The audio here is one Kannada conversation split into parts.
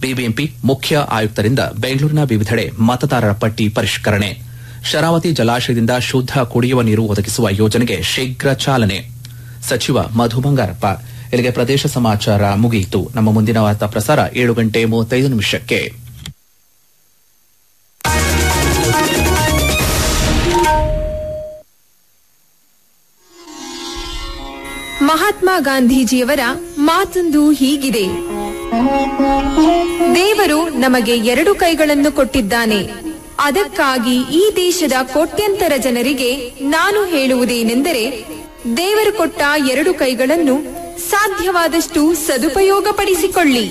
ಬಿಬಿಎಂಪಿ ಮುಖ್ಯ ಆಯುಕ್ತರಿಂದ ಬೆಂಗಳೂರಿನ ವಿವಿಧೆಡೆ ಮತದಾರರ ಪಟ್ಟಿ ಪರಿಷ್ಕರಣೆ ಶರಾವತಿ ಜಲಾಶಯದಿಂದ ಶುದ್ದ ಕುಡಿಯುವ ನೀರು ಒದಗಿಸುವ ಯೋಜನೆಗೆ ಶೀಘ್ರ ಚಾಲನೆ ಸಚಿವ ಮಧು ಬಂಗಾರಪ್ಪ ಇಲ್ಲಿಗೆ ಪ್ರದೇಶ ಸಮಾಚಾರ ಮುಗಿಯಿತು ನಮ್ಮ ಮುಂದಿನ ವಾರ್ತಾ ಪ್ರಸಾರ ಏಳು ಗಂಟೆ ಮೂವತ್ತೈದು ನಿಮಿಷಕ್ಕೆ ಮಹಾತ್ಮ ಗಾಂಧೀಜಿಯವರ ಮಾತೊಂದು ಹೀಗಿದೆ ದೇವರು ನಮಗೆ ಎರಡು ಕೈಗಳನ್ನು ಕೊಟ್ಟಿದ್ದಾನೆ ಅದಕ್ಕಾಗಿ ಈ ದೇಶದ ಕೋಟ್ಯಂತರ ಜನರಿಗೆ ನಾನು ಹೇಳುವುದೇನೆಂದರೆ ದೇವರು ಕೊಟ್ಟ ಎರಡು ಕೈಗಳನ್ನು ಸಾಧ್ಯವಾದಷ್ಟು ಸದುಪಯೋಗಪಡಿಸಿಕೊಳ್ಳಿ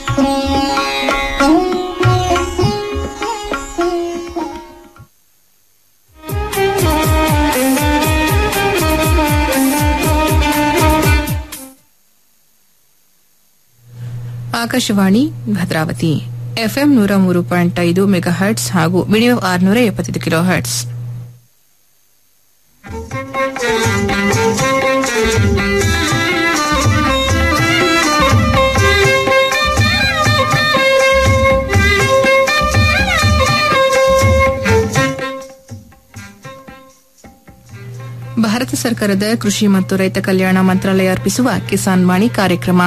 ಆಕಾಶವಾಣಿ ಭದ್ರಾವತಿ ಎಫ್ಎಂ ನೂರ ಮೂರು ಪಾಯಿಂಟ್ ಐದು ಮೆಗಾ ಹರ್ಟ್ಸ್ ಹಾಗೂ ವಿಡಿಯೋ ಆರುನೂರ ಎಪ್ಪತ್ತೈದು ಕಿಲೋ ಹರ್ಟ್ಸ್ ಭಾರತ ಸರ್ಕಾರದ ಕೃಷಿ ಮತ್ತು ರೈತ ಕಲ್ಯಾಣ ಮಂತ್ರಾಲಯ ಅರ್ಪಿಸುವ ಕಿಸಾನ್ ವಾಣಿ ಕಾರ್ಯಕ್ರಮ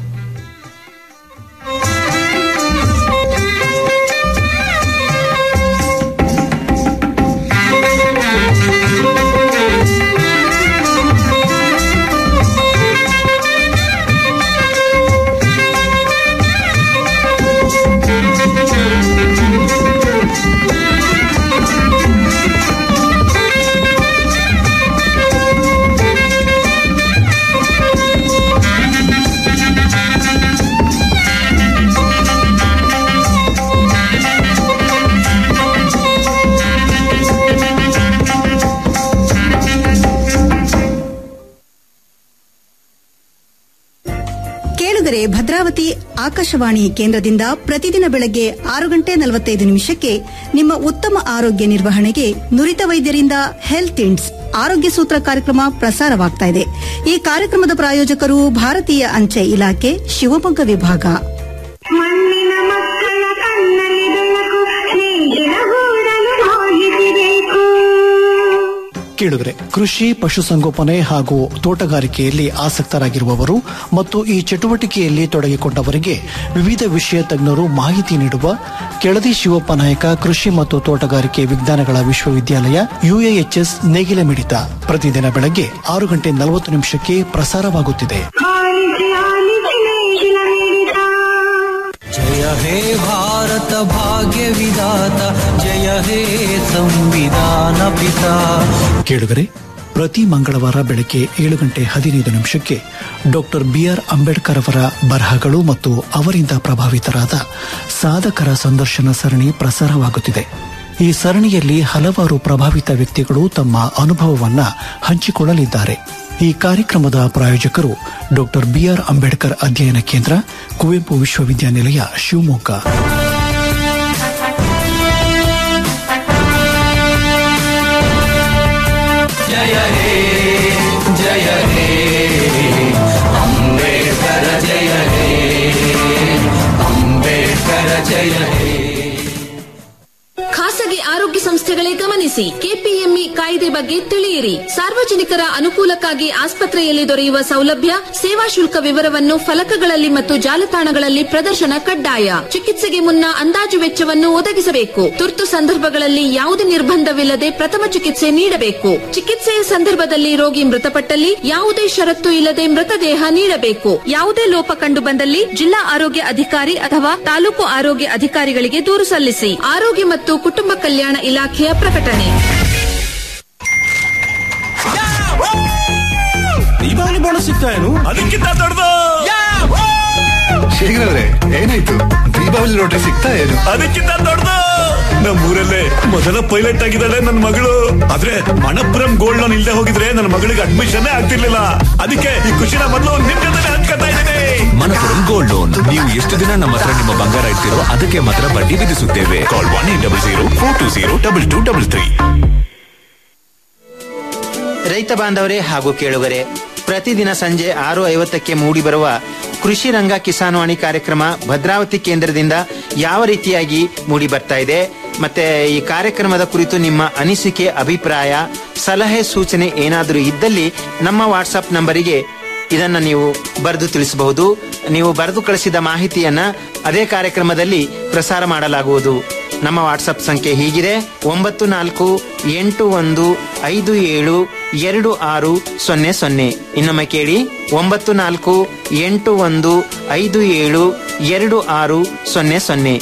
ಕೇಳುಗರೆ ಭದ್ರಾವತಿ ಆಕಾಶವಾಣಿ ಕೇಂದ್ರದಿಂದ ಪ್ರತಿದಿನ ಬೆಳಗ್ಗೆ ಆರು ಗಂಟೆ ನಲವತ್ತೈದು ನಿಮಿಷಕ್ಕೆ ನಿಮ್ಮ ಉತ್ತಮ ಆರೋಗ್ಯ ನಿರ್ವಹಣೆಗೆ ನುರಿತ ವೈದ್ಯರಿಂದ ಹೆಲ್ತ್ ಇಂಡ್ಸ್ ಆರೋಗ್ಯ ಸೂತ್ರ ಕಾರ್ಯಕ್ರಮ ಪ್ರಸಾರವಾಗ್ತಾ ಇದೆ ಈ ಕಾರ್ಯಕ್ರಮದ ಪ್ರಾಯೋಜಕರು ಭಾರತೀಯ ಅಂಚೆ ಇಲಾಖೆ ಶಿವಮೊಗ್ಗ ವಿಭಾಗ ಮಣ್ಣಿನ ಮಕ್ಕಳ ಕಣ್ಣಲ್ಲಿ ಬೆಳಕು ಸ್ನೇಹಿನ ಗೂಡಲು ಹೋಗಿಸಿಬೇಕು ಕೇಳಿದ್ರೆ ಕೃಷಿ ಪಶುಸಂಗೋಪನೆ ಹಾಗೂ ತೋಟಗಾರಿಕೆಯಲ್ಲಿ ಆಸಕ್ತರಾಗಿರುವವರು ಮತ್ತು ಈ ಚಟುವಟಿಕೆಯಲ್ಲಿ ತೊಡಗಿಕೊಂಡವರಿಗೆ ವಿವಿಧ ವಿಷಯ ತಜ್ಞರು ಮಾಹಿತಿ ನೀಡುವ ಕೆಳದಿ ಶಿವಪ್ಪ ನಾಯಕ ಕೃಷಿ ಮತ್ತು ತೋಟಗಾರಿಕೆ ವಿಜ್ಞಾನಗಳ ವಿಶ್ವವಿದ್ಯಾಲಯ ಯುಎಎಚ್ಎಸ್ ನೇಗಿಲ ಮಿಡಿತ ಪ್ರತಿದಿನ ಬೆಳಗ್ಗೆ ಆರು ಗಂಟೆ ನಲವತ್ತು ನಿಮಿಷಕ್ಕೆ ಪ್ರಸಾರವಾಗುತ್ತಿದೆ ಆಲಿಸಿ ಆಲಿಸಿ ನೇಗಿಲ ಮಿಡಿತ जय हे भारत भाग्य विधाता जय हे संविधान पिता ಕೇಳುಗರೆ ಪ್ರತಿ ಮಂಗಳವಾರ ಬೆಳಗ್ಗೆ ಏಳು ಗಂಟೆ ಹದಿನೈದು ನಿಮಿಷಕ್ಕೆ ಡಾಕ್ಟರ್ ಬಿಆರ್ ಅಂಬೇಡ್ಕರ್ ಅವರ ಬರಹಗಳು ಮತ್ತು ಅವರಿಂದ ಪ್ರಭಾವಿತರಾದ ಸಾಧಕರ ಸಂದರ್ಶನ ಸರಣಿ ಪ್ರಸಾರವಾಗುತ್ತಿದೆ ಈ ಸರಣಿಯಲ್ಲಿ ಹಲವಾರು ಪ್ರಭಾವಿತ ವ್ಯಕ್ತಿಗಳು ತಮ್ಮ ಅನುಭವವನ್ನ ಹಂಚಿಕೊಳ್ಳಲಿದ್ದಾರೆ ಈ ಕಾರ್ಯಕ್ರಮದ ಪ್ರಾಯೋಜಕರು ಡಾಕ್ಟರ್ ಬಿಆರ್ ಅಂಬೇಡ್ಕರ್ ಅಧ್ಯಯನ ಕೇಂದ್ರ ಕುವೆಂಪು ವಿಶ್ವವಿದ್ಯಾನಿಲಯ ಶಿವಮೊಗ್ಗ जय हे जय हे अम्बेडकर जय हे अम्बेडकर जय हे ಖಾಸಗಿ ಆರೋಗ್ಯ ಸಂಸ್ಥೆಗಳೇ ಗಮನಿಸಿ ಕೆಪಿಎಂಇ ಕಾಯ್ದೆ ಬಗ್ಗೆ ತಿಳಿಯಿರಿ ಸಾರ್ವಜನಿಕರ ಅನುಕೂಲಕ್ಕಾಗಿ ಆಸ್ಪತ್ರೆಯಲ್ಲಿ ದೊರೆಯುವ ಸೌಲಭ್ಯ ಸೇವಾ ಶುಲ್ಕ ವಿವರವನ್ನು ಫಲಕಗಳಲ್ಲಿ ಮತ್ತು ಜಾಲತಾಣಗಳಲ್ಲಿ ಪ್ರದರ್ಶನ ಕಡ್ಡಾಯ ಚಿಕಿತ್ಸೆಗೆ ಮುನ್ನ ಅಂದಾಜು ವೆಚ್ಚವನ್ನು ಒದಗಿಸಬೇಕು ತುರ್ತು ಸಂದರ್ಭಗಳಲ್ಲಿ ಯಾವುದೇ ನಿರ್ಬಂಧವಿಲ್ಲದೆ ಪ್ರಥಮ ಚಿಕಿತ್ಸೆ ನೀಡಬೇಕು ಚಿಕಿತ್ಸೆಯ ಸಂದರ್ಭದಲ್ಲಿ ರೋಗಿ ಮೃತಪಟ್ಟಲ್ಲಿ ಯಾವುದೇ ಷರತ್ತು ಇಲ್ಲದೆ ಮೃತದೇಹ ನೀಡಬೇಕು ಯಾವುದೇ ಲೋಪ ಕಂಡು ಬಂದಲ್ಲಿ ಜಿಲ್ಲಾ ಆರೋಗ್ಯ ಅಧಿಕಾರಿ ಅಥವಾ ತಾಲೂಕು ಆರೋಗ್ಯ ಅಧಿಕಾರಿಗಳಿಗೆ ದೂರು ಸಲ್ಲಿಸಿ ಆರೋಗ್ಯ ಮತ್ತು ಕುಟುಂಬ ಕಲ್ಯಾಣ ಇಲಾಖೆಯ ಪ್ರಕಟಣೆ ದೀಪಾವಳಿ ಬೋನಸ್ ಸಿಗ್ತಾ ಏನು ಅದಕ್ಕಿಂತ ದೊಡ್ಡದು ಶೇಖರವ್ರೆ ಏನಾಯ್ತು ದೀಪಾವಳಿ ರೋಟಿ ಸಿಗ್ತಾ ಏನು ಅದಕ್ಕಿಂತ ದೊಡ್ಡದು ನಮ್ಮೂರಲ್ಲೇ ಮೊದಲ ಪೈಲಟ್ ಆಗಿದ್ದಾಳೆ ನನ್ನ ಮಗಳು ಆದ್ರೆ ಮಣಪುರಂ ಗೋಲ್ಡ್ ಲೋನ್ ಇಲ್ಲದೆ ಹೋಗಿದ್ರೆ ನನ್ನ ಮಗಳಿಗೆ ಅಡ್ಮಿಷನ್ ಆಗ್ತಿರ್ಲಿಲ್ಲ ಅದಕ್ಕೆ ಈ ಖುಷಿನ ಮೊದಲು ನಿಮ್ ಜೊತೆ ಹಂಚ್ಕೊತಾ ಇದ್ದೀನಿ ಮನಪುರಂ ಗೋಲ್ಡ್ ಲೋನ್ ನೀವು ಎಷ್ಟು ದಿನ ನಮ್ಮ ಹತ್ರ ನಿಮ್ಮ ಬಂಗಾರ ಇಡ್ತೀರೋ ಅದಕ್ಕೆ ಮಾತ್ರ ಬಡ್ಡಿ ವಿಧಿಸುತ್ತೇವೆ call one eight double zero four two zero double two double three ರೈತ ಬಾಂಧವರೇ ಹಾಗೂ ಕೇಳುಗರೆ ಪ್ರತಿದಿನ ಸಂಜೆ ಆರು ಐವತ್ತಕ್ಕೆ ಮೂಡಿಬರುವ ಕೃಷಿ ರಂಗ ಕಿಸಾನ್ವಾಣಿ ಕಾರ್ಯಕ್ರಮ ಭದ್ರಾವತಿ ಕೇಂದ್ರದಿಂದ ಯಾವ ರೀತಿಯಾಗಿ ಮೂಡಿ ಬರ್ತಾ ಇದೆ ಮತ್ತೆ ಈ ಕಾರ್ಯಕ್ರಮದ ಕುರಿತು ನಿಮ್ಮ ಅನಿಸಿಕೆ ಅಭಿಪ್ರಾಯ ಸಲಹೆ ಸೂಚನೆ ಏನಾದರೂ ಇದ್ದಲ್ಲಿ ನಮ್ಮ ವಾಟ್ಸಪ್ ನಂಬರಿಗೆ ಇದನ್ನ ನೀವು ಬರೆದು ತಿಳಿಸಬಹುದು ನೀವು ಬರೆದು ಕಳಿಸಿದ ಮಾಹಿತಿಯನ್ನ ಅದೇ ಕಾರ್ಯಕ್ರಮದಲ್ಲಿ ಪ್ರಸಾರ ಮಾಡಲಾಗುವುದು ನಮ್ಮ ವಾಟ್ಸಪ್ ಸಂಖ್ಯೆ ಹೀಗಿದೆ ಒಂಬತ್ತು ನಾಲ್ಕು ಎಂಟು ಒಂದು ಐದು ಏಳು ಎರಡು ಆರು ಸೊನ್ನೆ ಸೊನ್ನೆ ಇನ್ನೊಮ್ಮೆ ಕೇಳಿ ಒಂಬತ್ತು ನಾಲ್ಕು ಎಂಟು ಒಂದು ಐದು ಏಳು ಎರಡು ಆರು ಸೊನ್ನೆ ಸೊನ್ನೆ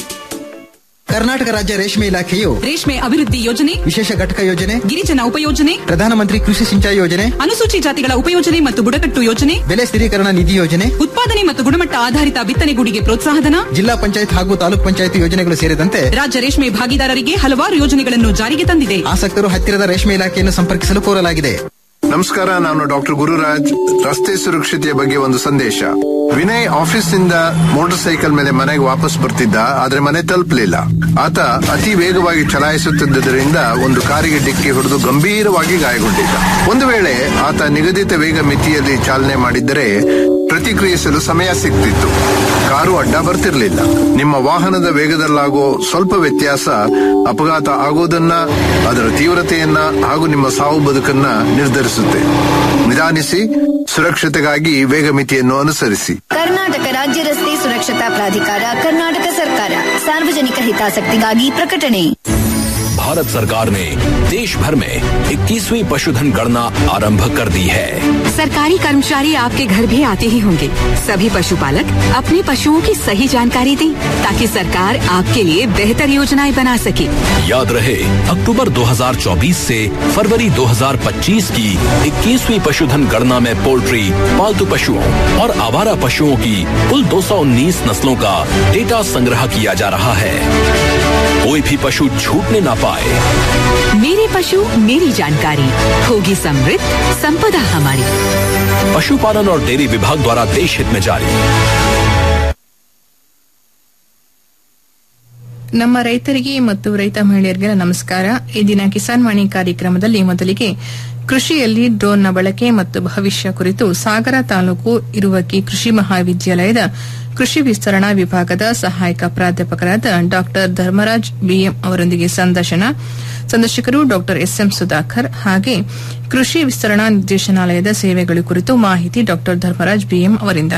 ಕರ್ನಾಟಕ ರಾಜ್ಯ ರೇಷ್ಮೆ ಇಲಾಖೆಯು ರೇಷ್ಮೆ ಅಭಿವೃದ್ಧಿ ಯೋಜನೆ ವಿಶೇಷ ಘಟಕ ಯೋಜನೆ ಗಿರಿಜನ ಉಪಯೋಜನೆ ಪ್ರಧಾನಮಂತ್ರಿ ಕೃಷಿ ಸಿಂಚಾಯಿ ಯೋಜನೆ ಅನುಸೂಚಿ ಜಾತಿಗಳ ಉಪಯೋಜನೆ ಮತ್ತು ಬುಡಕಟ್ಟು ಯೋಜನೆ ಬೆಲೆ ಸ್ಥಿರೀಕರಣ ನಿಧಿ ಯೋಜನೆ ಉತ್ಪಾದನೆ ಮತ್ತು ಗುಣಮಟ್ಟ ಆಧಾರಿತ ಬಿತ್ತನೆಗೂಡಿಗೆ ಪ್ರೋತ್ಸಾಹಧನ ಜಿಲ್ಲಾ ಪಂಚಾಯತ್ ಹಾಗೂ ತಾಲೂಕ್ ಪಂಚಾಯತ್ ಯೋಜನೆಗಳು ಸೇರಿದಂತೆ ರಾಜ್ಯ ರೇಷ್ಮೆ ಭಾಗಿದಾರರಿಗೆ ಹಲವಾರು ಯೋಜನೆಗಳನ್ನು ಜಾರಿಗೆ ತಂದಿದೆ ಆಸಕ್ತರು ಹತ್ತಿರದ ರೇಷ್ಮೆ ಇಲಾಖೆಯನ್ನು ಸಂಪರ್ಕಿಸಲು ಕೋರಲಾಗಿದೆ ನಮಸ್ಕಾರ ನಾನು ಡಾಕ್ಟರ್ ಗುರುರಾಜ್ ರಸ್ತೆ ಸುರಕ್ಷತೆಯ ಬಗ್ಗೆ ಒಂದು ಸಂದೇಶ ವಿನಯ್ ಆಫೀಸ್ನಿಂದ ಮೋಟಾರ್ ಸೈಕಲ್ ಮೇಲೆ ಮನೆಗೆ ವಾಪಸ್ ಬರ್ತಿದ್ದ ಆದ್ರೆ ಮನೆ ತಲುಪಲಿಲ್ಲ ಆತ ಅತಿ ವೇಗವಾಗಿ ಚಲಾಯಿಸುತ್ತಿದ್ದರಿಂದ ಒಂದು ಕಾರಿಗೆ ಡಿಕ್ಕಿ ಹೊಡೆದು ಗಂಭೀರವಾಗಿ ಗಾಯಗೊಂಡಿದ್ದ ಒಂದು ವೇಳೆ ಆತ ನಿಗದಿತ ವೇಗ ಮಿತಿಯಲ್ಲಿ ಚಾಲನೆ ಮಾಡಿದ್ದರೆ ಪ್ರತಿಕ್ರಿಯಿಸಲು ಸಮಯ ಸಿಗ್ತಿತ್ತು ಕಾರು ಅಡ್ಡ ಬರ್ತಿರ್ಲಿಲ್ಲ ನಿಮ್ಮ ವಾಹನದ ವೇಗದಲ್ಲಾಗೋ ಸ್ವಲ್ಪ ವ್ಯತ್ಯಾಸ ಅಪಘಾತ ಆಗೋದನ್ನ ಅದರ ತೀವ್ರತೆಯನ್ನ ಹಾಗೂ ನಿಮ್ಮ ಸಾವು ಬದುಕನ್ನ ನಿರ್ಧರಿಸುತ್ತೆ ನಿಧಾನಿಸಿ ಸುರಕ್ಷತೆಗಾಗಿ ವೇಗ ಮಿತಿಯನ್ನು ಅನುಸರಿಸಿ ಕರ್ನಾಟಕ ರಾಜ್ಯ ರಸ್ತೆ ಸುರಕ್ಷತಾ ಪ್ರಾಧಿಕಾರ ಕರ್ನಾಟಕ ಸರ್ಕಾರ ಸಾರ್ವಜನಿಕ ಹಿತಾಸಕ್ತಿಗಾಗಿ ಪ್ರಕಟಣೆ भारत सरकार ने देश भर में 21वीं पशुधन गणना आरंभ कर दी है सरकारी कर्मचारी आपके घर भी आते ही होंगे सभी पशुपालक अपने पशुओं की सही जानकारी दें ताकि सरकार आपके लिए बेहतर योजनाएं बना सके याद रहे अक्टूबर 2024 से फरवरी 2025 की 21वीं पशुधन गणना में पोल्ट्री पालतू पशुओं और आवारा पशुओं की कुल 219 नस्लों का डेटा संग्रह किया जा रहा है कोई भी पशु छूटने ना पाए मेरे पशु मेरी जानकारी होगी समृद्ध संपदा हमारी पशुपालन और डेयरी विभाग द्वारा देश हित में जारी ನಮ್ಮ ರೈತರಿಗೆ ಮತ್ತು ರೈತ ಮಹಿಳೆಯರಿಗೆಲ್ಲ ನಮಸ್ಕಾರ ಈ ದಿನ ಕಿಸಾನ್ ವಾಣಿ ಕಾರ್ಯಕ್ರಮದಲ್ಲಿ ಮೊದಲಿಗೆ ಕೃಷಿಯಲ್ಲಿ ಡ್ರೋನ್ನ ಬಳಕೆ ಮತ್ತು ಭವಿಷ್ಯ ಕುರಿತು ಸಾಗರ ತಾಲೂಕು ಇರುವಕ್ಕಿ ಕೃಷಿ ಮಹಾವಿದ್ಯಾಲಯದ ಕೃಷಿ ವಿಸ್ತರಣಾ ವಿಭಾಗದ ಸಹಾಯಕ ಪ್ರಾಧ್ಯಾಪಕರಾದ ಡಾ ಧರ್ಮರಾಜ್ ಬಿಎಂ ಅವರೊಂದಿಗೆ ಸಂದರ್ಶನ ಸಂದರ್ಶಕರು ಡಾ ಎಸ್ಎಂ ಸುಧಾಕರ್ ಹಾಗೆ ಕೃಷಿ ವಿಸ್ತರಣಾ ನಿರ್ದೇಶನಾಲಯದ ಸೇವೆಗಳ ಕುರಿತು ಮಾಹಿತಿ ಡಾ ಧರ್ಮರಾಜ್ ಬಿಎಂ ಅವರಿಂದ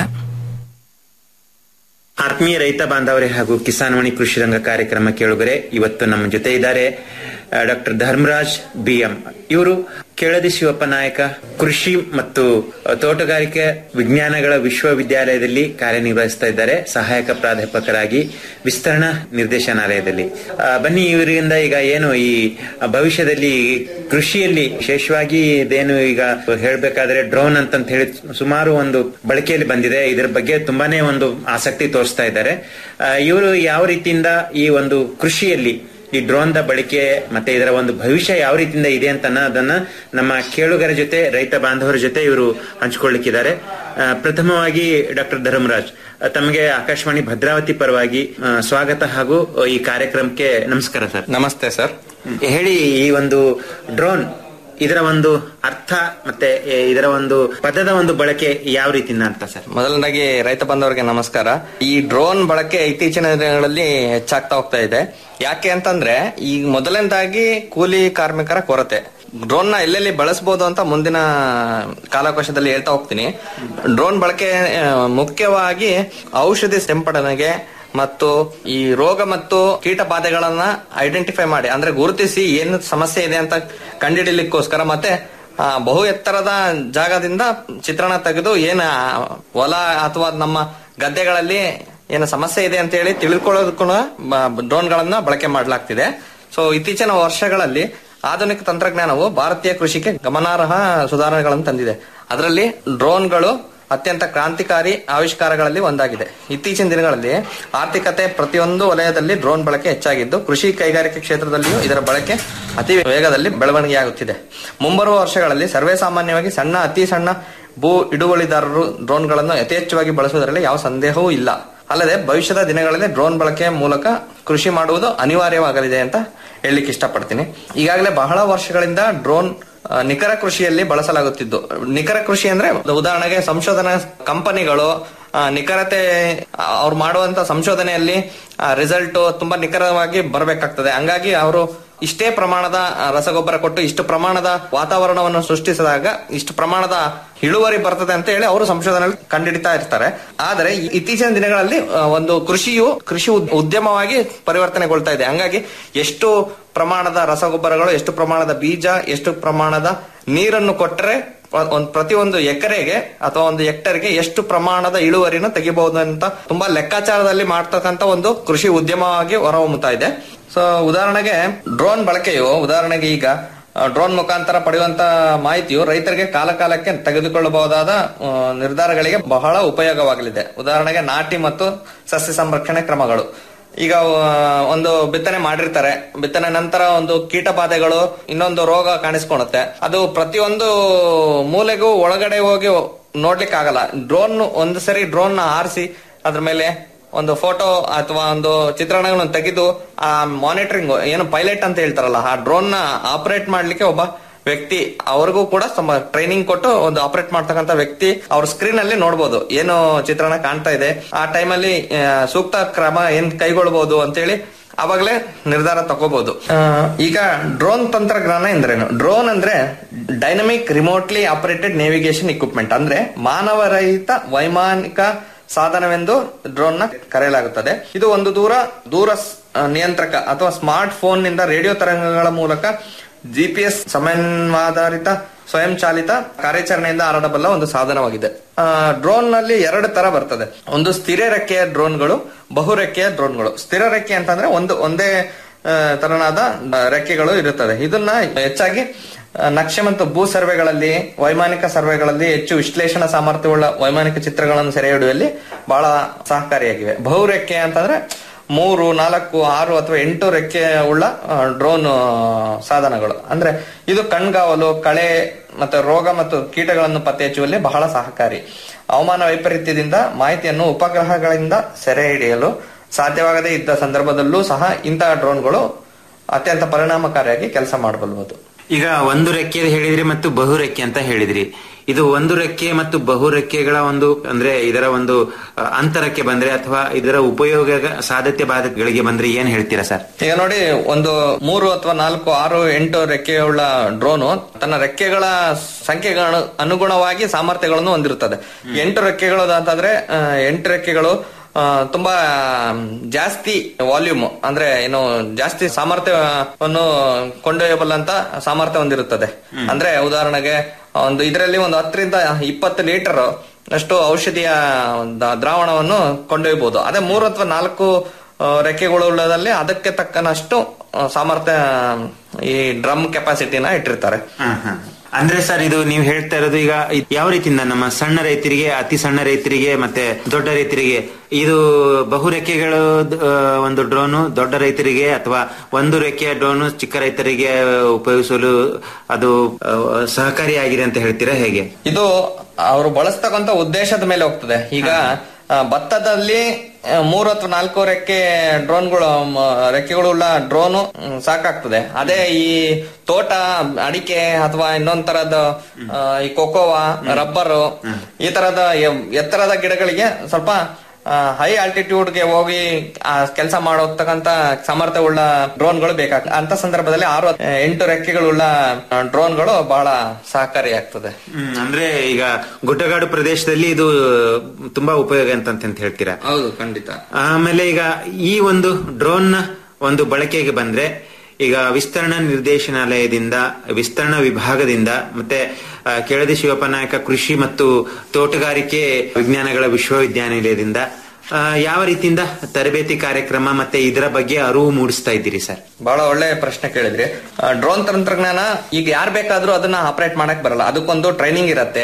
ಆತ್ಮೀಯ ರೈತ ಬಾಂಧವರೇ ಹಾಗೂ ಕಿಸಾನ್ವಾಣಿ ಕೃಷಿ ರಂಗ ಕಾರ್ಯಕ್ರಮ ಕೇಳುಗರೆ ಇವತ್ತು ನಮ್ಮ ಜೊತೆ ಇದ್ದಾರೆ ಡಾಕ್ಟರ್ ಧರ್ಮರಾಜ್ ಬಿಎಂ ಇವರು ಕೆಳದಿ ಶಿವಪ್ಪ ನಾಯಕ ಕೃಷಿ ಮತ್ತು ತೋಟಗಾರಿಕೆ ವಿಜ್ಞಾನಗಳ ವಿಶ್ವವಿದ್ಯಾಲಯದಲ್ಲಿ ಕಾರ್ಯನಿರ್ವಹಿಸ್ತಾ ಇದ್ದಾರೆ ಸಹಾಯಕ ಪ್ರಾಧ್ಯಾಪಕರಾಗಿ ವಿಸ್ತರಣಾ ನಿರ್ದೇಶನಾಲಯದಲ್ಲಿ ಆ, ಬನ್ನಿ ಇವರಿಂದ ಈಗ ಏನು ಈ ಭವಿಷ್ಯದಲ್ಲಿ ಕೃಷಿಯಲ್ಲಿ ವಿಶೇಷವಾಗಿ ಇದೇನು ಈಗ ಹೇಳ್ಬೇಕಾದ್ರೆ ಡ್ರೋನ್ ಅಂತಂತ ಹೇಳಿ ಸುಮಾರು ಒಂದು ಬಳಕೆಯಲ್ಲಿ ಬಂದಿದೆ ಇದರ ಬಗ್ಗೆ ತುಂಬಾನೇ ಒಂದು ಆಸಕ್ತಿ ತೋರಿಸ್ತಾ ಇದ್ದಾರೆ ಇವರು ಯಾವ ರೀತಿಯಿಂದ ಈ ಒಂದು ಕೃಷಿಯಲ್ಲಿ ಈ ಡ್ರೋನ್ ದ ಬಳಕೆ ಮತ್ತೆ ಇದರ ಒಂದು ಭವಿಷ್ಯ ಯಾವ ರೀತಿಯಿಂದ ಇದೆ ಅಂತ ಅನ್ನೋದನ್ನ ನಮ್ಮ ಕೇಳುಗರ ಜೊತೆ ರೈತ ಬಾಂಧವರ ಜೊತೆ ಇವರು ಹಂಚಿಕೊಳ್ಳಿಕ್ಕಿದ್ದಾರೆ ಆ, ಪ್ರಥಮವಾಗಿ ಡಾಕ್ಟರ್ ಧರ್ಮರಾಜ್ ಆ, ತಮಗೆ ಆಕಾಶವಾಣಿ ಭದ್ರಾವತಿ ಪರವಾಗಿ ಆ, ಸ್ವಾಗತ ಹಾಗೂ ಈ ಕಾರ್ಯಕ್ರಮಕ್ಕೆ ನಮಸ್ಕಾರ ಸರ್ ನಮಸ್ತೆ ಸರ್ ಹೇಳಿ ಈ ಒಂದು ಡ್ರೋನ್ ಇದರ ಒಂದು ಅರ್ಥ ಮತ್ತೆ ಎ, ಇದರ ಒಂದು ಪದದ ಒಂದು ಬಳಕೆ ಯಾವ ರೀತಿಯಿಂದ ಅಂತ ಸರ್ ಮೊದಲನೇದಾಗಿ ರೈತ ಬಂಧವರಿಗೆ ನಮಸ್ಕಾರ ಈ ಡ್ರೋನ್ ಬಳಕೆ ಇತ್ತೀಚಿನ ದಿನಗಳಲ್ಲಿ ಹೆಚ್ಚಾಗ್ತಾ ಹೋಗ್ತಾ ಇದೆ ಯಾಕೆ ಅಂತಂದ್ರೆ ಈಗ ಮೊದಲನೇದಾಗಿ ಕೂಲಿ ಕಾರ್ಮಿಕರ ಕೊರತೆ ಡ್ರೋನ್ ನ ಎಲ್ಲೆಲ್ಲಿ ಬಳಸಬಹುದು ಅಂತ ಮುಂದಿನ ಕಾಲಾವಕಾಶದಲ್ಲಿ ಹೇಳ್ತಾ ಹೋಗ್ತೀನಿ ಡ್ರೋನ್ ಬಳಕೆ ಆ, ಮುಖ್ಯವಾಗಿ ಔಷಧಿ ಸಿಂಪಡಣೆಗೆ ಮತ್ತು ಈ ರೋಗ ಮತ್ತು ಕೀಟ ಬಾಧೆಗಳನ್ನ ಐಡೆಂಟಿಫೈ ಮಾಡಿ ಅಂದ್ರೆ ಗುರುತಿಸಿ ಏನು ಸಮಸ್ಯೆ ಇದೆ ಅಂತ ಕಂಡುಹಿಡಿಲಿಕ್ಕೋಸ್ಕರ ಮತ್ತೆ ಆ, ಬಹು ಎತ್ತರದ ಜಾಗದಿಂದ ಚಿತ್ರಣ ತೆಗೆದು ಏನ ಹೊಲ ಅಥವಾ ನಮ್ಮ ಗದ್ದೆಗಳಲ್ಲಿ ಏನು ಸಮಸ್ಯೆ ಇದೆ ಅಂತ ಹೇಳಿ ತಿಳ್ಕೊಳ್ಳೋದಕ್ಕೂ ಡ್ರೋನ್ ಗಳನ್ನ ಬಳಕೆ ಮಾಡಲಾಗ್ತಿದೆ ಸೊ ಇತ್ತೀಚಿನ ವರ್ಷಗಳಲ್ಲಿ ಆಧುನಿಕ ತಂತ್ರಜ್ಞಾನವು ಭಾರತೀಯ ಕೃಷಿಗೆ ಗಮನಾರ್ಹ ಸುಧಾರಣೆಗಳನ್ನು ತಂದಿದೆ ಅದರಲ್ಲಿ ಡ್ರೋನ್ಗಳು ಅತ್ಯಂತ ಕ್ರಾಂತಿಕಾರಿ ಆವಿಷ್ಕಾರಗಳಲ್ಲಿ ಒಂದಾಗಿದೆ ಇತ್ತೀಚಿನ ದಿನಗಳಲ್ಲಿ ಆರ್ಥಿಕತೆ ಪ್ರತಿಯೊಂದು ವಲಯದಲ್ಲಿ ಡ್ರೋನ್ ಬಳಕೆ ಹೆಚ್ಚಾಗಿದ್ದು ಕೃಷಿ ಕೈಗಾರಿಕೆ ಕ್ಷೇತ್ರದಲ್ಲಿಯೂ ಇದರ ಬಳಕೆ ಅತಿ ವೇಗದಲ್ಲಿ ಬೆಳವಣಿಗೆಯಾಗುತ್ತಿದೆ ಮುಂಬರುವ ವರ್ಷಗಳಲ್ಲಿ ಸರ್ವೇ ಸಾಮಾನ್ಯವಾಗಿ ಸಣ್ಣ ಅತಿ ಸಣ್ಣ ಭೂ ಹಿಡುವಳಿದಾರರು ಡ್ರೋನ್ಗಳನ್ನು ಯಥೇಚ್ಛವಾಗಿ ಬಳಸುವುದರಲ್ಲಿ ಯಾವ ಸಂದೇಹವೂ ಇಲ್ಲ ಅಲ್ಲದೆ ಭವಿಷ್ಯದ ದಿನಗಳಲ್ಲಿ ಡ್ರೋನ್ ಬಳಕೆಯ ಮೂಲಕ ಕೃಷಿ ಮಾಡುವುದು ಅನಿವಾರ್ಯವಾಗಲಿದೆ ಅಂತ ಹೇಳಲಿಕ್ಕೆ ಇಷ್ಟಪಡ್ತೀನಿ ಈಗಾಗಲೇ ಬಹಳ ವರ್ಷಗಳಿಂದ ಡ್ರೋನ್ ಆ, ನಿಖರ ಕೃಷಿಯಲ್ಲಿ ಬಳಸಲಾಗುತ್ತಿದ್ದು ನಿಖರ ಕೃಷಿ ಅಂದ್ರೆ ಉದಾಹರಣೆಗೆ ಸಂಶೋಧನಾ ಕಂಪನಿಗಳು ಆ, ನಿಖರತೆ ಅವ್ರು ಮಾಡುವಂತ ಸಂಶೋಧನೆಯಲ್ಲಿ ರಿಸಲ್ಟ್ ತುಂಬಾ ನಿಖರವಾಗಿ ಬರಬೇಕಾಗ್ತದೆ ಹಂಗಾಗಿ ಅವರು ಇಷ್ಟೇ ಪ್ರಮಾಣದ ಆ, ರಸಗೊಬ್ಬರ ಕೊಟ್ಟು ಇಷ್ಟು ಪ್ರಮಾಣದ ವಾತಾವರಣವನ್ನು ಸೃಷ್ಟಿಸಿದಾಗ ಇಷ್ಟು ಪ್ರಮಾಣದ ಇಳುವರಿ ಬರ್ತದೆ ಅಂತ ಹೇಳಿ ಅವರು ಸಂಶೋಧನೆಯಲ್ಲಿ ಕಂಡುಹಿಡಿತಾ ಇರ್ತಾರೆ ಆದರೆ ಈ- ಇತ್ತೀಚಿನ ದಿನಗಳಲ್ಲಿ ಆ, ಒಂದು ಕೃಷಿಯು ಕೃಷಿ ಉದ್- ಉದ್ಯಮವಾಗಿ ಪರಿವರ್ತನೆಗೊಳ್ತಾ ಇದೆ ಹಂಗಾಗಿ ಎಷ್ಟು ಪ್ರಮಾಣದ ರಸಗೊಬ್ಬರಗಳು ಎಷ್ಟು ಪ್ರಮಾಣದ ಬೀಜ ಎಷ್ಟು ಪ್ರಮಾಣದ ನೀರನ್ನು ಕೊಟ್ಟರೆ ಪ್ರ- ಒಂದ್ ಪ್ರತಿಯೊಂದು ಎಕರೆಗೆ ಅಥವಾ ಒಂದು ಹೆಕ್ಟರ್ಗೆ ಎಷ್ಟು ಪ್ರಮಾಣದ ಇಳುವರಿನ ತೆಗಿಬಹುದು ಅಂತ ತುಂಬಾ ಲೆಕ್ಕಾಚಾರದಲ್ಲಿ ಮಾಡ್ತಕ್ಕಂತ ಒಂದು ಕೃಷಿ ಉದ್ಯಮವಾಗಿ ಹೊರಹೊಮ್ಮುತ್ತಾ ಇದೆ ಸೊ ಉದಾಹರಣೆಗೆ ಡ್ರೋನ್ ಬಳಕೆಯು ಉದಾಹರಣೆಗೆ ಈಗ ಡ್ರೋನ್ ಮುಖಾಂತರ ಪಡೆಯುವಂತ ಮಾಹಿತಿಯು ರೈತರಿಗೆ ಕಾಲ ಕಾಲಕ್ಕೆ ತೆಗೆದುಕೊಳ್ಳಬಹುದಾದ ಆ, ನಿರ್ಧಾರಗಳಿಗೆ ಬಹಳ ಉಪಯೋಗವಾಗಲಿದೆ ಉದಾಹರಣೆಗೆ ನಾಟಿ ಮತ್ತು ಸಸ್ಯ ಸಂರಕ್ಷಣೆ ಕ್ರಮಗಳು ಈಗ ಆ, ಒಂದು ಬಿತ್ತನೆ ಮಾಡಿರ್ತಾರೆ ಬಿತ್ತನೆ ನಂತರ ಒಂದು ಕೀಟ ಬಾಧೆಗಳು ಇನ್ನೊಂದು ರೋಗ ಕಾಣಿಸ್ಕೊಳುತ್ತೆ ಅದು ಪ್ರತಿಯೊಂದು ಮೂಲೆಗೂ ಒಳಗಡೆ ಹೋಗಿ ನೋಡ್ಲಿಕ್ಕೆ ಆಗಲ್ಲ ಡ್ರೋನ್ ಒಂದು ಸರಿ ಡ್ರೋನ್ ನ ಆರಿಸಿ ಅದ್ರ ಮೇಲೆ ಒಂದು ಫೋಟೋ ಅಥವಾ ಒಂದು ಚಿತ್ರಣಗಳನ್ನು ತೆಗೆದು ಆ ಮಾನಿಟರಿಂಗ್ ಏನು ಪೈಲಟ್ ಅಂತ ಹೇಳ್ತಾರಲ್ಲ ಆ ಡ್ರೋನ್ ನ ಆಪರೇಟ್ ಮಾಡ್ಲಿಕ್ಕೆ ಒಬ್ಬ ವ್ಯಕ್ತಿ ಅವ್ರಿಗೂ ಕೂಡ ತುಂಬ ಟ್ರೈನಿಂಗ್ ಕೊಟ್ಟು ಒಂದು ಆಪರೇಟ್ ಮಾಡ್ತಕ್ಕಂತ ವ್ಯಕ್ತಿ ಅವ್ರ ಸ್ಕ್ರೀನ್ ಅಲ್ಲಿ ನೋಡ್ಬೋದು ಏನು ಚಿತ್ರಣ ಕಾಣ್ತಾ ಇದೆ ಆ ಟೈಮಲ್ಲಿ ಸೂಕ್ತ ಕ್ರಮ ಏನ್ ಕೈಗೊಳ್ಬಹುದು ಅಂತೇಳಿ ಅವಾಗಲೇ ನಿರ್ಧಾರ ತಗೋಬಹುದು ಆ, ಈಗ ಡ್ರೋನ್ ತಂತ್ರಜ್ಞಾನ ಎಂದ್ರೇನು ಡ್ರೋನ್ ಅಂದ್ರೆ dynamic remotely operated navigation equipment ಅಂದ್ರೆ ಮಾನವರಹಿತ ವೈಮಾನಿಕ ಸಾಧನವೆಂದು ಡ್ರೋನ್ ನ ಕರೆಯಲಾಗುತ್ತದೆ ಇದು ಒಂದು ದೂರ ದೂರ ಸ್- ಆ, ನಿಯಂತ್ರಕ ಅಥವಾ ಸ್ಮಾರ್ಟ್ ಫೋನ್ ನಿಂದ ರೇಡಿಯೋ ತರಂಗಗಳ ಮೂಲಕ ಜಿಪಿಎಸ್ ಸಮನ್ವಾಧಾರಿತ ಸ್ವಯಂ ಚಾಲಿತ ಕಾರ್ಯಾಚರಣೆಯಿಂದ ಹರಡಬಲ್ಲ ಒಂದು ಸಾಧನವಾಗಿದೆ ಡ್ರೋನ್ ನಲ್ಲಿ ಎರಡು ತರ ಬರ್ತದೆ ಒಂದು ಸ್ಥಿರ ರೆಕ್ಕೆಯ ಡ್ರೋನ್ಗಳು ಬಹು ರೆಕ್ಕೆಯ ಡ್ರೋನ್ಗಳು ಸ್ಥಿರ ರೆಕ್ಕೆ ಅಂತಂದ್ರೆ ಒಂದು ಒಂದೇ ಆ, ತರನಾದ ಆ, ರೆಕ್ಕೆಗಳು ಇರುತ್ತದೆ ಇದನ್ನ ಹೆಚ್ಚಾಗಿ ಆ, ನಕ್ಷೆ ಮತ್ತು ಭೂ ಸರ್ವೆಗಳಲ್ಲಿ ವೈಮಾನಿಕ ಸರ್ವೆಗಳಲ್ಲಿ ಹೆಚ್ಚು ವಿಶ್ಲೇಷಣಾ ಸಾಮರ್ಥ್ಯವುಳ್ಳ ವೈಮಾನಿಕ ಚಿತ್ರಗಳನ್ನು ಸೆರೆ ಹಿಡಿಯುವಲ್ಲಿ ಬಹಳ ಸಹಕಾರಿಯಾಗಿವೆ ಬಹು ರೆಕ್ಕೆ ಅಂತಂದ್ರೆ ಮೂರು ನಾಲ್ಕು ಆರು ಅಥವಾ ಎಂಟು ರೆಕ್ಕೆ ಉಳ್ಳ ಡ್ರೋನ್ ಸಾಧನಗಳು ಅಂದ್ರೆ ಇದು ಕಣ್ಗಾವಲು ಕಳೆ ಮತ್ತೆ ರೋಗ ಮತ್ತು ಕೀಟಗಳನ್ನು ಪತ್ತೆ ಹಚ್ಚುವಲ್ಲಿ ಬಹಳ ಸಹಕಾರಿ ಹವಾಮಾನ ವೈಪರೀತ್ಯದಿಂದ ಮಾಹಿತಿಯನ್ನು ಉಪಗ್ರಹಗಳಿಂದ ಸೆರೆ ಹಿಡಿಯಲು ಸಾಧ್ಯವಾಗದೇ ಇದ್ದ ಸಂದರ್ಭದಲ್ಲೂ ಸಹ ಇಂತಹ ಡ್ರೋನ್ಗಳು ಅತ್ಯಂತ ಪರಿಣಾಮಕಾರಿಯಾಗಿ ಕೆಲಸ ಮಾಡಬಲ್ಲಬಹುದು ಈಗ ಒಂದು ರೆಕ್ಕೆ ಹೇಳಿದ್ರಿ ಮತ್ತು ಬಹು ರೆಕ್ಕೆ ಅಂತ ಹೇಳಿದ್ರಿ ಇದು ಒಂದು ರೆಕ್ಕೆ ಮತ್ತು ಬಹು ರೆಕ್ಕೆಗಳ ಒಂದು ಅಂದ್ರೆ ಇದರ ಒಂದು ಅ, ಅಂತರಕ್ಕೆ ಬಂದ್ರೆ ಅಥವಾ ಇದರ ಉಪಯೋಗ ಸಾಧ್ಯತೆ ಬಾಧ್ಯತೆಗಳಿಗೆ ಬಂದ್ರೆ ಏನ್ ಹೇಳ್ತೀರಾ ಸರ್ ಈಗ ನೋಡಿ ಒಂದು ಮೂರು ಅಥವಾ ನಾಲ್ಕು ಆರು ಎಂಟು ರೆಕ್ಕೆಯುಳ್ಳ ಡ್ರೋನು ತನ್ನ ರೆಕ್ಕೆಗಳ ಸಂಖ್ಯೆಗಳ ಅನುಗುಣವಾಗಿ ಸಾಮರ್ಥ್ಯಗಳನ್ನು ಹೊಂದಿರುತ್ತದೆ ಎಂಟು ರೆಕ್ಕೆಗಳು ಅಂತಂದ್ರೆ ಆ, ಎಂಟು ರೆಕ್ಕೆಗಳು ಆ, ತುಂಬಾ ಜಾಸ್ತಿ ವಾಲ್ಯೂಮ್ ಅಂದ್ರೆ ಏನು ಜಾಸ್ತಿ ಸಾಮರ್ಥ್ಯವನ್ನು ಕೊಂಡೊಯ್ಯಬಲ್ಲಂತ ಸಾಮರ್ಥ್ಯ ಹೊಂದಿರುತ್ತದೆ ಅಂದ್ರೆ ಉದಾಹರಣೆಗೆ ಒಂದು ಇದರಲ್ಲಿ ಒಂದು ಹತ್ತರಿಂದ ಇಪ್ಪತ್ತು ಲೀಟರ್ ಅಷ್ಟು ಔಷಧಿಯ ದ- ದ್ರಾವಣವನ್ನು ಕೊಂಡೊಯ್ಯಬಹುದು ಅದೇ ಮೂರು ಅಥವಾ ನಾಲ್ಕು ಆ, ರೆಕ್ಕೆಗಳುಳ್ಳದಲ್ಲಿ ಅದಕ್ಕೆ ತಕ್ಕನಷ್ಟು ಆ, ಸಾಮರ್ಥ್ಯ ಈ ಡ್ರಮ್ ಕೆಪಾಸಿಟಿನ ಇಟ್ಟಿರ್ತಾರೆ ಅಂದ್ರೆ ಸರ್ ಇದು ನೀವು ಹೇಳ್ತಾ ಇರೋದು ಈಗ ಇದ್ ಯಾವ ರೀತಿಯಿಂದ ನಮ್ಮ ಸಣ್ಣ ರೈತರಿಗೆ ಅತಿ ಸಣ್ಣ ರೈತರಿಗೆ ಮತ್ತೆ ದೊಡ್ಡ ರೈತರಿಗೆ ಇದು ಬಹು ರೆಕ್ಕೆಗಳು ಆ, ಒಂದು ಡ್ರೋನು ದೊಡ್ಡ ರೈತರಿಗೆ ಅಥವಾ ಒಂದು ರೆಕ್ಕೆಯ ಡ್ರೋನು ಚಿಕ್ಕ ರೈತರಿಗೆ ಉಪಯೋಗಿಸಲು ಅದು ಆ, ಸಹಕಾರಿಯಾಗಿದೆ ಅಂತ ಹೇಳ್ತೀರಾ ಹೇಗೆ ಇದು ಅವರು ಬಳಸ್ತಕ್ಕಂತ ಉದ್ದೇಶದ ಮೇಲೆ ಹೋಗ್ತದೆ ಈಗ ಆ, ಭತ್ತದಲ್ಲಿ ಆ, ಮೂರು ಅಥವಾ ನಾಲ್ಕು ರೆಕ್ಕೆ ಡ್ರೋನ್ಗಳು ಮ, ರೆಕ್ಕೆಗಳುಳ್ಳ ಡ್ರೋನು ಮ್, ಸಾಕಾಗ್ತದೆ ಅದೇ ಈ ತೋಟ ಅಡಿಕೆ ಅಥವಾ ಇನ್ನೊಂದ್ ತರದ ಆ, ಈ ಕೊಕೋವಾ ರಬ್ಬರ್ ಈ ತರದ ಎ- ಎತ್ತರದ ಗಿಡಗಳಿಗೆ ಸ್ವಲ್ಪ ಹೈ ಆಲ್ಟಿಟ್ಯೂಡ್ ಗೆ ಹೋಗಿ ಕೆಲಸ ಮಾಡತಕ್ಕಂತ ಸಾಮರ್ಥ್ಯವುಳ್ಳ ಡ್ರೋನ್ಗಳು ಬೇಕಾಗ್ತದೆ ಅಂತ ಸಂದರ್ಭದಲ್ಲಿ ಆರು ಆ, ಎಂಟು ರೆಕ್ಕೆಗಳುಳ್ಳ ಡ್ರೋನ್ಗಳು ಬಹಳ ಸಹಕಾರಿಯಾಗ್ತದೆ ಹ್ಮ್, ಅಂದ್ರೆ ಈಗ ಗುಡ್ಡಗಾಡು ಪ್ರದೇಶದಲ್ಲಿ ಇದು ತುಂಬಾ ಉಪಯೋಗ ಅಂತ ಅಂತ ಹೇಳ್ತೀರಾ ಹೌದು ಖಂಡಿತ ಆಮೇಲೆ ಈಗ ಈ ಒಂದು ಡ್ರೋನ್ ನ ಒಂದು ಬಳಕೆಗೆ ಬಂದ್ರೆ ಈಗ ವಿಸ್ತರಣಾ ನಿರ್ದೇಶನಾಲಯದಿಂದ ವಿಸ್ತರಣಾ ವಿಭಾಗದಿಂದ ಮತ್ತೆ ಆ, ಕೆಳದಿ ಶಿವಪ್ಪ ನಾಯಕ ಕೃಷಿ ಮತ್ತು ತೋಟಗಾರಿಕೆ ವಿಜ್ಞಾನಗಳ ವಿಶ್ವವಿದ್ಯಾನಿಲಯದಿಂದ ಆ, ಯಾವ ರೀತಿಯಿಂದ ತರಬೇತಿ ಕಾರ್ಯಕ್ರಮ ಮತ್ತೆ ಇದರ ಬಗ್ಗೆ ಅರಿವು ಮೂಡಿಸ್ತಾ ಇದ್ದೀರಿ ಸರ್ ಬಹಳ ಒಳ್ಳೆ ಪ್ರಶ್ನೆ ಕೇಳಿದ್ರಿ ಡ್ರೋನ್ ತಂತ್ರಜ್ಞಾನ ಈಗ ಯಾರ್ ಬೇಕಾದ್ರೂ ಅದನ್ನ ಆಪರೇಟ್ ಮಾಡಕ್ ಬರಲ್ಲ ಅದಕ್ಕೊಂದು ಟ್ರೈನಿಂಗ್ ಇರತ್ತೆ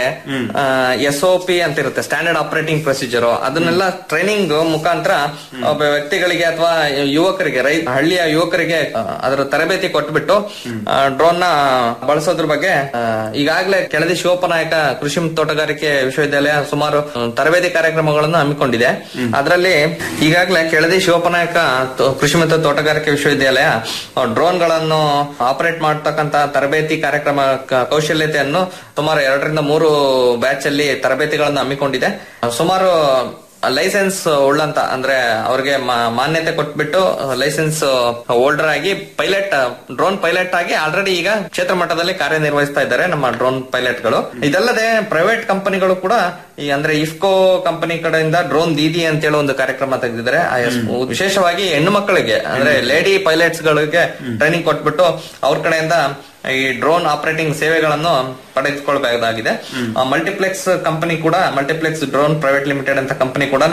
ಎಸ್ ಒ ಪಿ ಅಂತ ಇರುತ್ತೆ ಸ್ಟ್ಯಾಂಡರ್ಡ್ ಆಪರೇಟಿಂಗ್ ಪ್ರೊಸೀಜರ್ ಅದನ್ನೆಲ್ಲ ಟ್ರೈನಿಂಗ್ ಮುಖಾಂತರ ಒಬ್ಬ ವ್ಯಕ್ತಿಗಳಿಗೆ ಅಥವಾ ಯುವಕರಿಗೆ ರೈ ಹಳ್ಳಿಯ ಯುವಕರಿಗೆ ಆ, ಅದರ ತರಬೇತಿ ಕೊಟ್ಬಿಟ್ಟು ಡ್ರೋನ್ ನ ಬಳಸೋದ್ರ ಬಗ್ಗೆ ಆ, ಈಗಾಗಲೇ ಕೆಳದಿ ಶಿವಪ್ಪ ನಾಯಕ ಕೃಷಿ ಮತ್ತು ತೋಟಗಾರಿಕೆ ವಿಶ್ವವಿದ್ಯಾಲಯ ಸುಮಾರು ಆ, ತರಬೇತಿ ಕಾರ್ಯಕ್ರಮಗಳನ್ನು ಹಮ್ಮಿಕೊಂಡಿದೆ ಅದರಲ್ಲಿ ಈಗಾಗಲೇ ಕೆಳದಿ ಶಿವಪ್ಪನಾಯಕ ತೋ- ಕೃಷಿ ಮತ್ತು ತೋಟಗಾರಿಕೆ ವಿಶ್ವವಿದ್ಯಾಲಯ ಡ್ರೋನ್ ಗಳನ್ನು ಆಪರೇಟ್ ಮಾಡತಕ್ಕಂತ ತರಬೇತಿ ಕಾರ್ಯಕ್ರಮ ಕ- ಕೌಶಲ್ಯತೆಯನ್ನು ಸುಮಾರು ಎರಡರಿಂದ ಮೂರು ಬ್ಯಾಚ್ ಅಲ್ಲಿ ತರಬೇತಿಗಳನ್ನು ಹಮ್ಮಿಕೊಂಡಿದೆ ಸುಮಾರು ಲೈಸೆನ್ಸ್ ಉಳ್ಳಂತ ಅಂದ್ರೆ ಅವ್ರಿಗೆ ಮಾ- ಮಾನ್ಯತೆ ಕೊಟ್ಬಿಟ್ಟು ಲೈಸೆನ್ಸ್ ಹೋಲ್ಡರ್ ಆಗಿ ಪೈಲಟ್ ಡ್ರೋನ್ ಪೈಲಟ್ ಆಗಿ ಆಲ್ರೆಡಿ ಈಗ ಕ್ಷೇತ್ರ ಮಟ್ಟದಲ್ಲಿ ಕಾರ್ಯನಿರ್ವಹಿಸ್ತಾ ಇದ್ದಾರೆ ನಮ್ಮ ಡ್ರೋನ್ ಪೈಲಟ್ಗಳು ಇದಲ್ಲದೆ ಪ್ರೈವೇಟ್ ಕಂಪನಿಗಳು ಕೂಡ ಈ ಅಂದ್ರೆ ಇಫ್ಕೋ ಕಂಪನಿ ಕಡೆಯಿಂದ ಡ್ರೋನ್ ದೀದಿ ಅಂತೇಳಿ ಒಂದು ಕಾರ್ಯಕ್ರಮ ತೆಗೆದಿದ್ದಾರೆ ಆ ಎಸ್- ವಿಶೇಷವಾಗಿ ಹೆಣ್ಣು ಮಕ್ಕಳಿಗೆ ಅಂದ್ರೆ ಲೇಡಿ ಪೈಲಟ್ಸ್ ಗಳಿಗೆ ಟ್ರೈನಿಂಗ್ ಕೊಟ್ಬಿಟ್ಟು ಅವ್ರ ಕಡೆಯಿಂದ ಈ ಡ್ರೋನ್ ಆಪರೇಟಿಂಗ್ ಸೇವೆಗಳನ್ನು ಪಡೆದುಕೊಳ್ಬೇಕಾಗಿದೆ ಮಲ್ಟಿಪ್ಲೆಕ್ಸ್ ಕಂಪನಿ ಕೂಡ ಮಲ್ಟಿಪ್ಲೆಕ್ಸ್ ಡ್ರೋನ್ ಪ್ರೈವೇಟ್ ಲಿಮಿಟೆಡ್ ಅಂತ ಕಂಪನಿ ಕೂಡ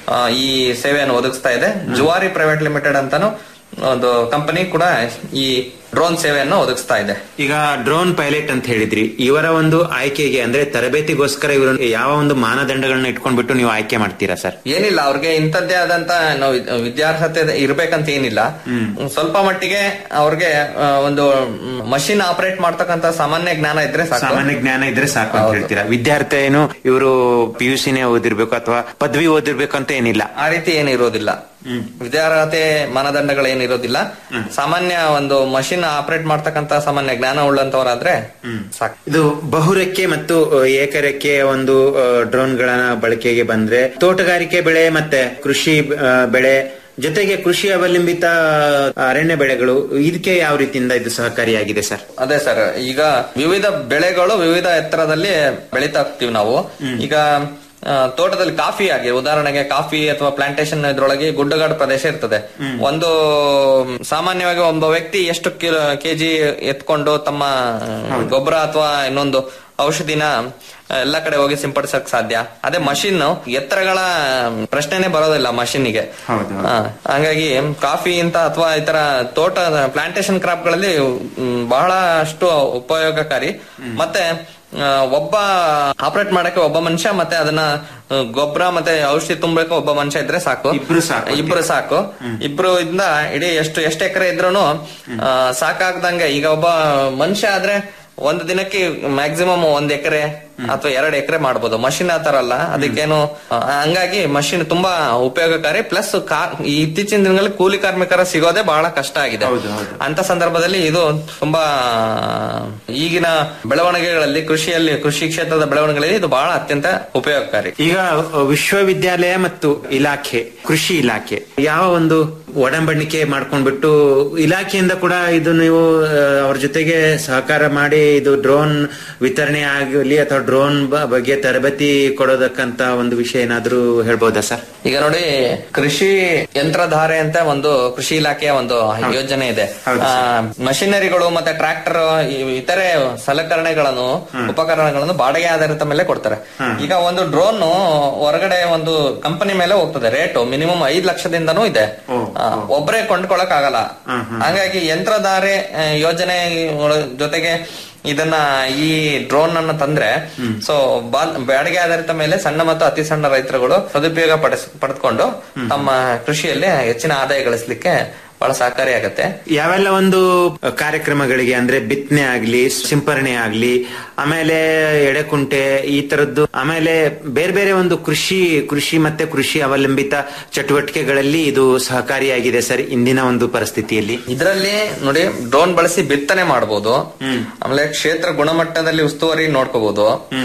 ಈ ಸೇವೆಯನ್ನು ಒದಗಿಸ್ತಾ ಇದೆ ಜುವಾರಿ ಪ್ರೈವೇಟ್ ಲಿಮಿಟೆಡ್ ಅಂತಾನು ಒಂದು ಕಂಪನಿ ಕೂಡ ಈ ಡ್ರೋನ್ ಸೇವೆಯನ್ನು ಒದಗಿಸ್ತಾ ಇದೆ ಈಗ ಡ್ರೋನ್ ಪೈಲಟ್ ಅಂತ ಹೇಳಿದ್ರಿ ಇವರ ಒಂದು ಆಯ್ಕೆಗೆ ಅಂದ್ರೆ ತರಬೇತಿಗೋಸ್ಕರ ಇವರು ಯಾವ ಒಂದು ಮಾನದಂಡಗಳನ್ನ ಇಟ್ಕೊಂಡ್ಬಿಟ್ಟು ನೀವು ಆಯ್ಕೆ ಮಾಡ್ತೀರಾ ಸರ್ ಏನಿಲ್ಲ ಅವ್ರಿಗೆ ಇಂಥದ್ದೇ ಆದಂತ ನಾವು ವಿದ್- ವಿದ್ಯಾರ್ಹತೆ ಇರ್ಬೇಕಂತ ಏನಿಲ್ಲ ಸ್ವಲ್ಪ ಮಟ್ಟಿಗೆ ಅವ್ರಿಗೆ ಆ, ಒಂದು ಮಷಿನ್ ಆಪರೇಟ್ ಮಾಡ್ತಕ್ಕಂತ ಸಾಮಾನ್ಯ ಜ್ಞಾನ ಇದ್ರೆ ಸಾಕು ಸಾಮಾನ್ಯ ಜ್ಞಾನ ಇದ್ರೆ ಸಾಕು ಅಂತ ಹೇಳ್ತೀರಾ ವಿದ್ಯಾರ್ಥಿ ಏನು ಇವರು ಪಿ ಯು ಸಿನೇ ಓದಿರ್ಬೇಕು ಅಥವಾ ಪದವಿ ಓದಿರ್ಬೇಕು ಅಂತ ಏನಿಲ್ಲ ಆ ರೀತಿ ಏನಿರೋದಿಲ್ಲ ವಿದ್ಯಾರ್ಹತೆ ಮಾನದಂಡಗಳು ಏನಿರೋದಿಲ್ಲ ಸಾಮಾನ್ಯ ಒಂದು ಮಷಿನ್ ಆಪರೇಟ್ ಮಾಡ್ತಕ್ಕಂತ ಸಾಮಾನ್ಯ ಜ್ಞಾನ ಉಳ್ಳಂತವರಾದ್ರೆ ಸಾಕು ಇದು ಬಹುರೆಕ್ಕೆ ಮತ್ತು ಅ, ಏಕರೆಕ್ಕೆ ಒಂದು ಡ್ರೋನ್ ಗಳ ಬಳಕೆಗೆ ಬಂದ್ರೆ ತೋಟಗಾರಿಕೆ ಬೆಳೆ ಮತ್ತೆ ಕೃಷಿ ಆ, ಬೆಳೆ ಜೊತೆಗೆ ಕೃಷಿ ಅವಲಂಬಿತ ಅರಣ್ಯ ಬೆಳೆಗಳು ಇದಕ್ಕೆ ಯಾವ ರೀತಿಯಿಂದ ಇದು ಸಹಕಾರಿಯಾಗಿದೆ ಸರ್ ಅದೇ ಸರ್ ಈಗ ವಿವಿಧ ಬೆಳೆಗಳು ವಿವಿಧ ಎತ್ತರದಲ್ಲಿ ಬೆಳೀತಾ ಹೋಗ್ತೀವಿ ನಾವು ಈಗ ಆ, ತೋಟದಲ್ಲಿ ಕಾಫಿ ಆಗಿ ಉದಾಹರಣೆಗೆ ಕಾಫಿ ಅಥವಾ ಪ್ಲಾಂಟೇಶನ್ ಇದ್ರೊಳಗೆ ಗುಡ್ಡಗಾಡು ಪ್ರದೇಶ ಇರ್ತದೆ ಒಂದು ಸಾಮಾನ್ಯವಾಗಿ ಒಬ್ಬ ವ್ಯಕ್ತಿ ಎಷ್ಟು ಕೆಜಿ ಎತ್ಕೊಂಡು ತಮ್ಮ ಗೊಬ್ಬರ ಅಥವಾ ಇನ್ನೊಂದು ಔಷಧಿನ ಎಲ್ಲ ಕಡೆ ಹೋಗಿ ಸಿಂಪಡಿಸಕ್ ಸಾಧ್ಯ ಅದೇ ಮಷಿನ್ ಎತ್ತರಗಳ ಪ್ರಶ್ನೆನೆ ಬರೋದಿಲ್ಲ ಮಷಿನ್ಗೆ ಹಂಗಾಗಿ ಕಾಫಿ ಅಂತ ಅಥವಾ ಈ ತರ ತೋಟ ಪ್ಲಾಂಟೇಶನ್ ಕ್ರಾಪ್ ಗಳಲ್ಲಿ ಮ್, ಬಹಳಷ್ಟು ಉಪಯೋಗಕಾರಿ ಮತ್ತೆ ಆ, ಒಬ್ಬ ಆಪರೇಟ್ ಮಾಡಕ್ಕೆ ಒಬ್ಬ ಮನುಷ್ಯ ಮತ್ತೆ ಅದನ್ನ ಗೊಬ್ಬರ ಮತ್ತೆ ಔಷಧಿ ತುಂಬಕ್ಕೆ ಒಬ್ಬ ಮನುಷ್ಯ ಇದ್ರೆ ಸಾಕು ಇಬ್ರು ಸಾಕು ಇಬ್ರು ಸಾಕು ಇಬ್ರು ಇಂದ ಇಡೀ ಎಷ್ಟು ಎಷ್ಟು ಎಕರೆ ಇದ್ರೂನು ಆ, ಸಾಕಾಗ್ದಂಗೆ ಈಗ ಒಬ್ಬ ಮನುಷ್ಯ ಆದ್ರೆ ಒಂದು ದಿನಕ್ಕೆ ಮ್ಯಾಕ್ಸಿಮಮ್ ಒಂದ್ ಎಕರೆ ಅಥವಾ ಎರಡ್ ಎಕರೆ ಮಾಡ್ಬೋದು ಮಷಿನ್ ಆತರ ಅಲ್ಲ ಅದಕ್ಕೇನು ಆ, ಹಂಗಾಗಿ ಮಷಿನ್ ತುಂಬಾ ಉಪಯೋಗಕಾರಿ ಪ್ಲಸ್ ಇತ್ತೀಚಿನ ದಿನಗಳಲ್ಲಿ ಕೂಲಿ ಕಾರ್ಮಿಕರ ಸಿಗೋದೇ ಬಹಳ ಕಷ್ಟ ಆಗಿದೆ ಅಂತ ಸಂದರ್ಭದಲ್ಲಿ ಇದು ತುಂಬಾ ಈಗಿನ ಬೆಳವಣಿಗೆಗಳಲ್ಲಿ ಕೃಷಿಯಲ್ಲಿ ಕೃಷಿ ಕ್ಷೇತ್ರದ ಬೆಳವಣಿಗೆಗಳಲ್ಲಿ ಇದು ಬಹಳ ಅತ್ಯಂತ ಉಪಯೋಗಕಾರಿ ಈಗ ಅ, ವಿಶ್ವವಿದ್ಯಾಲಯ ಮತ್ತು ಇಲಾಖೆ ಕೃಷಿ ಇಲಾಖೆ ಯಾವ ಒಂದು ಒಡಂಬಡಿಕೆ ಮಾಡ್ಕೊಂಡ್ಬಿಟ್ಟು ಇಲಾಖೆಯಿಂದ ಕೂಡ ಇದು ನೀವು ಆ, ಅವ್ರ ಜೊತೆಗೆ ಸಹಕಾರ ಮಾಡಿ ಇದು ಡ್ರೋನ್ ವಿತರಣೆ ಆಗಲಿ ಅಥವಾ ಡ್ರೋನ್ ಬಗ್ಗೆ ತರಬೇತಿ ಕೊಡೋದಕ್ಕಂತ ಒಂದು ವಿಷಯ ಏನಾದ್ರೂ ಹೇಳ್ಬೋದಾ ಸರ್ ಈಗ ನೋಡಿ ಕೃಷಿ ಯಂತ್ರಧಾರೆ ಅಂತ ಒಂದು ಕೃಷಿ ಇಲಾಖೆಯ ಒಂದು ಯೋಜನೆ ಇದೆ ಆ, ಮಷಿನರಿಗಳು ಮತ್ತೆ ಟ್ರಾಕ್ಟರ್ ಇತರೆ ಸಲಕರಣೆಗಳನ್ನು ಉಪಕರಣಗಳನ್ನು ಬಾಡಿಗೆ ಆಧಾರಿತ ಮೇಲೆ ಕೊಡ್ತಾರೆ ಈಗ ಒಂದು ಡ್ರೋನ್ ಹೊರಗಡೆ ಒಂದು ಕಂಪನಿ ಮೇಲೆ ಹೋಗ್ತದೆ ರೇಟು ಮಿನಿಮಮ್ ಐದ್ ಲಕ್ಷದಿಂದನೂ ಇದೆ ಆ, ಒಬ್ರೇ ಕೊಂಡ್ಕೊಳಕ್ ಆಗಲ್ಲ ಹಾಗಾಗಿ ಯಂತ್ರಧಾರೆ ಆ, ಯೋಜನೆ ಒಳ- ಜೊತೆಗೆ ಇದನ್ನ ಈ ಡ್ರೋನ್ ಅನ್ನ ತಂದ್ರೆ ಸೊ ಬಾಡಿಗೆ ಆಧಾರಿತ ಮೇಲೆ ಸಣ್ಣ ಮತ್ತು ಅತಿ ಸಣ್ಣ ರೈತರುಗಳು ಸದುಪಯೋಗ ಪಡಿಸ್ ಪಡೆದುಕೊಂಡು ತಮ್ಮ ಕೃಷಿಯಲ್ಲಿ ಹೆಚ್ಚಿನ ಆದಾಯ ಗಳಿಸಲಿಕ್ಕೆ ಬಹಳ ಸಹಕಾರಿಯಾಗತ್ತೆ ಯಾವೆಲ್ಲ ಒಂದು ಕಾರ್ಯಕ್ರಮಗಳಿಗೆ ಅಂದ್ರೆ ಬಿತ್ತನೆ ಆಗ್ಲಿ ಸಿಂಪರಣೆ ಆಗ್ಲಿ ಆಮೇಲೆ ಎಡೆಕುಂಟೆ ಈ ತರದ್ದು ಆಮೇಲೆ ಬೇರೆ ಬೇರೆ ಒಂದು ಕೃಷಿ ಕೃಷಿ ಮತ್ತೆ ಕೃಷಿ ಅವಲಂಬಿತ ಚಟುವಟಿಕೆಗಳಲ್ಲಿ ಇದು ಸಹಕಾರಿಯಾಗಿದೆ ಸರ್ ಇಂದಿನ ಒಂದು ಪರಿಸ್ಥಿತಿಯಲ್ಲಿ ಇದರಲ್ಲಿ ನೋಡಿ ಡ್ರೋನ್ ಬಳಸಿ ಬಿತ್ತನೆ ಮಾಡಬಹುದು ಆಮೇಲೆ ಕ್ಷೇತ್ರ ಗುಣಮಟ್ಟದಲ್ಲಿ ಉಸ್ತುವಾರಿ ನೋಡ್ಕೋಬಹುದು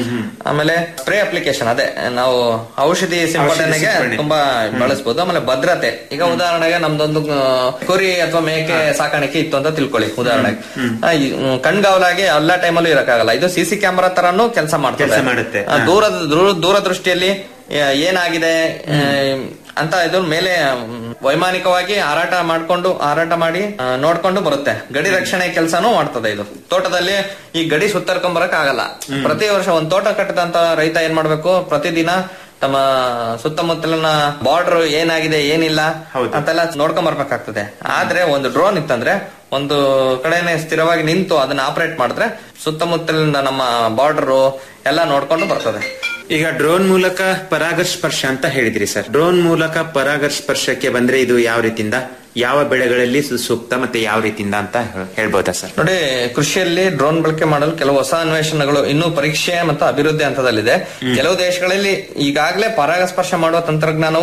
ಆಮೇಲೆ ಸ್ಪ್ರೇ ಅಪ್ಲಿಕೇಶನ್ ಅದೇ ನಾವು ಔಷಧಿ ಸಿಂಪಡಣೆಗೆ ಸಿಂಪಡಣೆ. ತುಂಬಾ ಬಳಸಬಹುದು ಆಮೇಲೆ ಭದ್ರತೆ ಈಗ ಉದಾಹರಣೆಗೆ ನಮ್ದೊಂದು ಆ, ಕುರಿ ಅಥವಾ ಮೇಕೆ ಸಾಕಾಣಿಕೆ ಇತ್ತು ಅಂತ ತಿಳ್ಕೊಳ್ಳಿ ಉದಾಹರಣೆಗೆ ಆ, ಈ, ಮ್, ಕಣ್ಗಾವಲಾಗಿ ಎಲ್ಲಾ ಟೈಮಲ್ಲೂ ಇರಕ್ಕಾಗಲ್ಲ ಇದು ಸಿಸಿ ಕ್ಯಾಮೆರಾ ತರಾನು ಕೆಲಸ ಮಾಡ್ತದೆ ಕೆಲ್ಸ ಮಾಡುತ್ತೆ. ಆ, ದೂರದ ದೂರ- ದೂರದೃಷ್ಟಿಯಲ್ಲಿ ಆ, ಏನಾಗಿದೆ ಆ, ಅಂತ ಇದ್ರ ಮೇಲೆ ಮ್, ವೈಮಾನಿಕವಾಗಿ ಹಾರಾಟ ಮಾಡ್ಕೊಂಡು ಹಾರಾಟ ಮಾಡಿ ಆ, ನೋಡ್ಕೊಂಡು ಬರುತ್ತೆ ಗಡಿ ರಕ್ಷಣೆ ಕೆಲಸನೂ ಮಾಡ್ತದೆ ಇದು ತೋಟದಲ್ಲಿ ಈ ಗಡಿ ಸುತ್ತರ್ಕೊಂಡ್ ಬರಕ್ ಆಗಲ್ಲ ಪ್ರತಿ ವರ್ಷ ಒಂದ್ ತೋಟ ಕಟ್ಟಿದಂತ ರೈತ ಏನ್ ಮಾಡ್ಬೇಕು ಪ್ರತಿದಿನ ತಮ್ಮ ಸುತ್ತಮುತ್ತಲಿನ ಬಾರ್ಡರ್ ಏನಾಗಿದೆ ಏನಿಲ್ಲ ಅಂತೆಲ್ಲ ನೋಡ್ಕೊಂಡ್ ಬರ್ಬೇಕಾಗ್ತದೆ ಆದ್ರೆ ಒಂದು ಡ್ರೋನ್ ಇತ್ತಂದ್ರೆ ಒಂದು ಕಡೆನೆ ಸ್ಥಿರವಾಗಿ ನಿಂತು ಅದನ್ನ ಆಪರೇಟ್ ಮಾಡಿದ್ರೆ ಸುತ್ತಮುತ್ತಲಿನ ನಮ್ಮ ಬಾರ್ಡರ್ ಎಲ್ಲ ನೋಡ್ಕೊಂಡು ಬರ್ತದೆ ಈಗ ಡ್ರೋನ್ ಮೂಲಕ ಪರಾಗಸ್ಪರ್ಶ ಅಂತ ಹೇಳಿದ್ರಿ ಸರ್ ಡ್ರೋನ್ ಮೂಲಕ ಪರಾಗಸ್ಪರ್ಶಕ್ಕೆ ಬಂದ್ರೆ ಇದು ಯಾವ ರೀತಿಯಿಂದ ಯಾವ ಬೆಳೆಗಳಲ್ಲಿ ಸು- ಸೂಕ್ತ ಮತ್ತೆ ಯಾವ ರೀತಿಯಿಂದ ಅಂತ ಹೇಳ್- ಹೇಳ್ಬೋದಾ ಸರ್ ನೋಡಿ ಕೃಷಿಯಲ್ಲಿ ಡ್ರೋನ್ ಬಳಕೆ ಮಾಡಲು ಕೆಲವು ಹೊಸ ಅನ್ವೇಷಣೆಗಳು ಇನ್ನೂ ಪರೀಕ್ಷೆ ಮತ್ತು ಅಭಿವೃದ್ಧಿ ಹಂತದಲ್ಲಿದೆ ಕೆಲವು ದೇಶಗಳಲ್ಲಿ ಈಗಾಗಲೇ ಪರಾಗಸ್ಪರ್ಶ ಮಾಡುವ ತಂತ್ರಜ್ಞಾನವು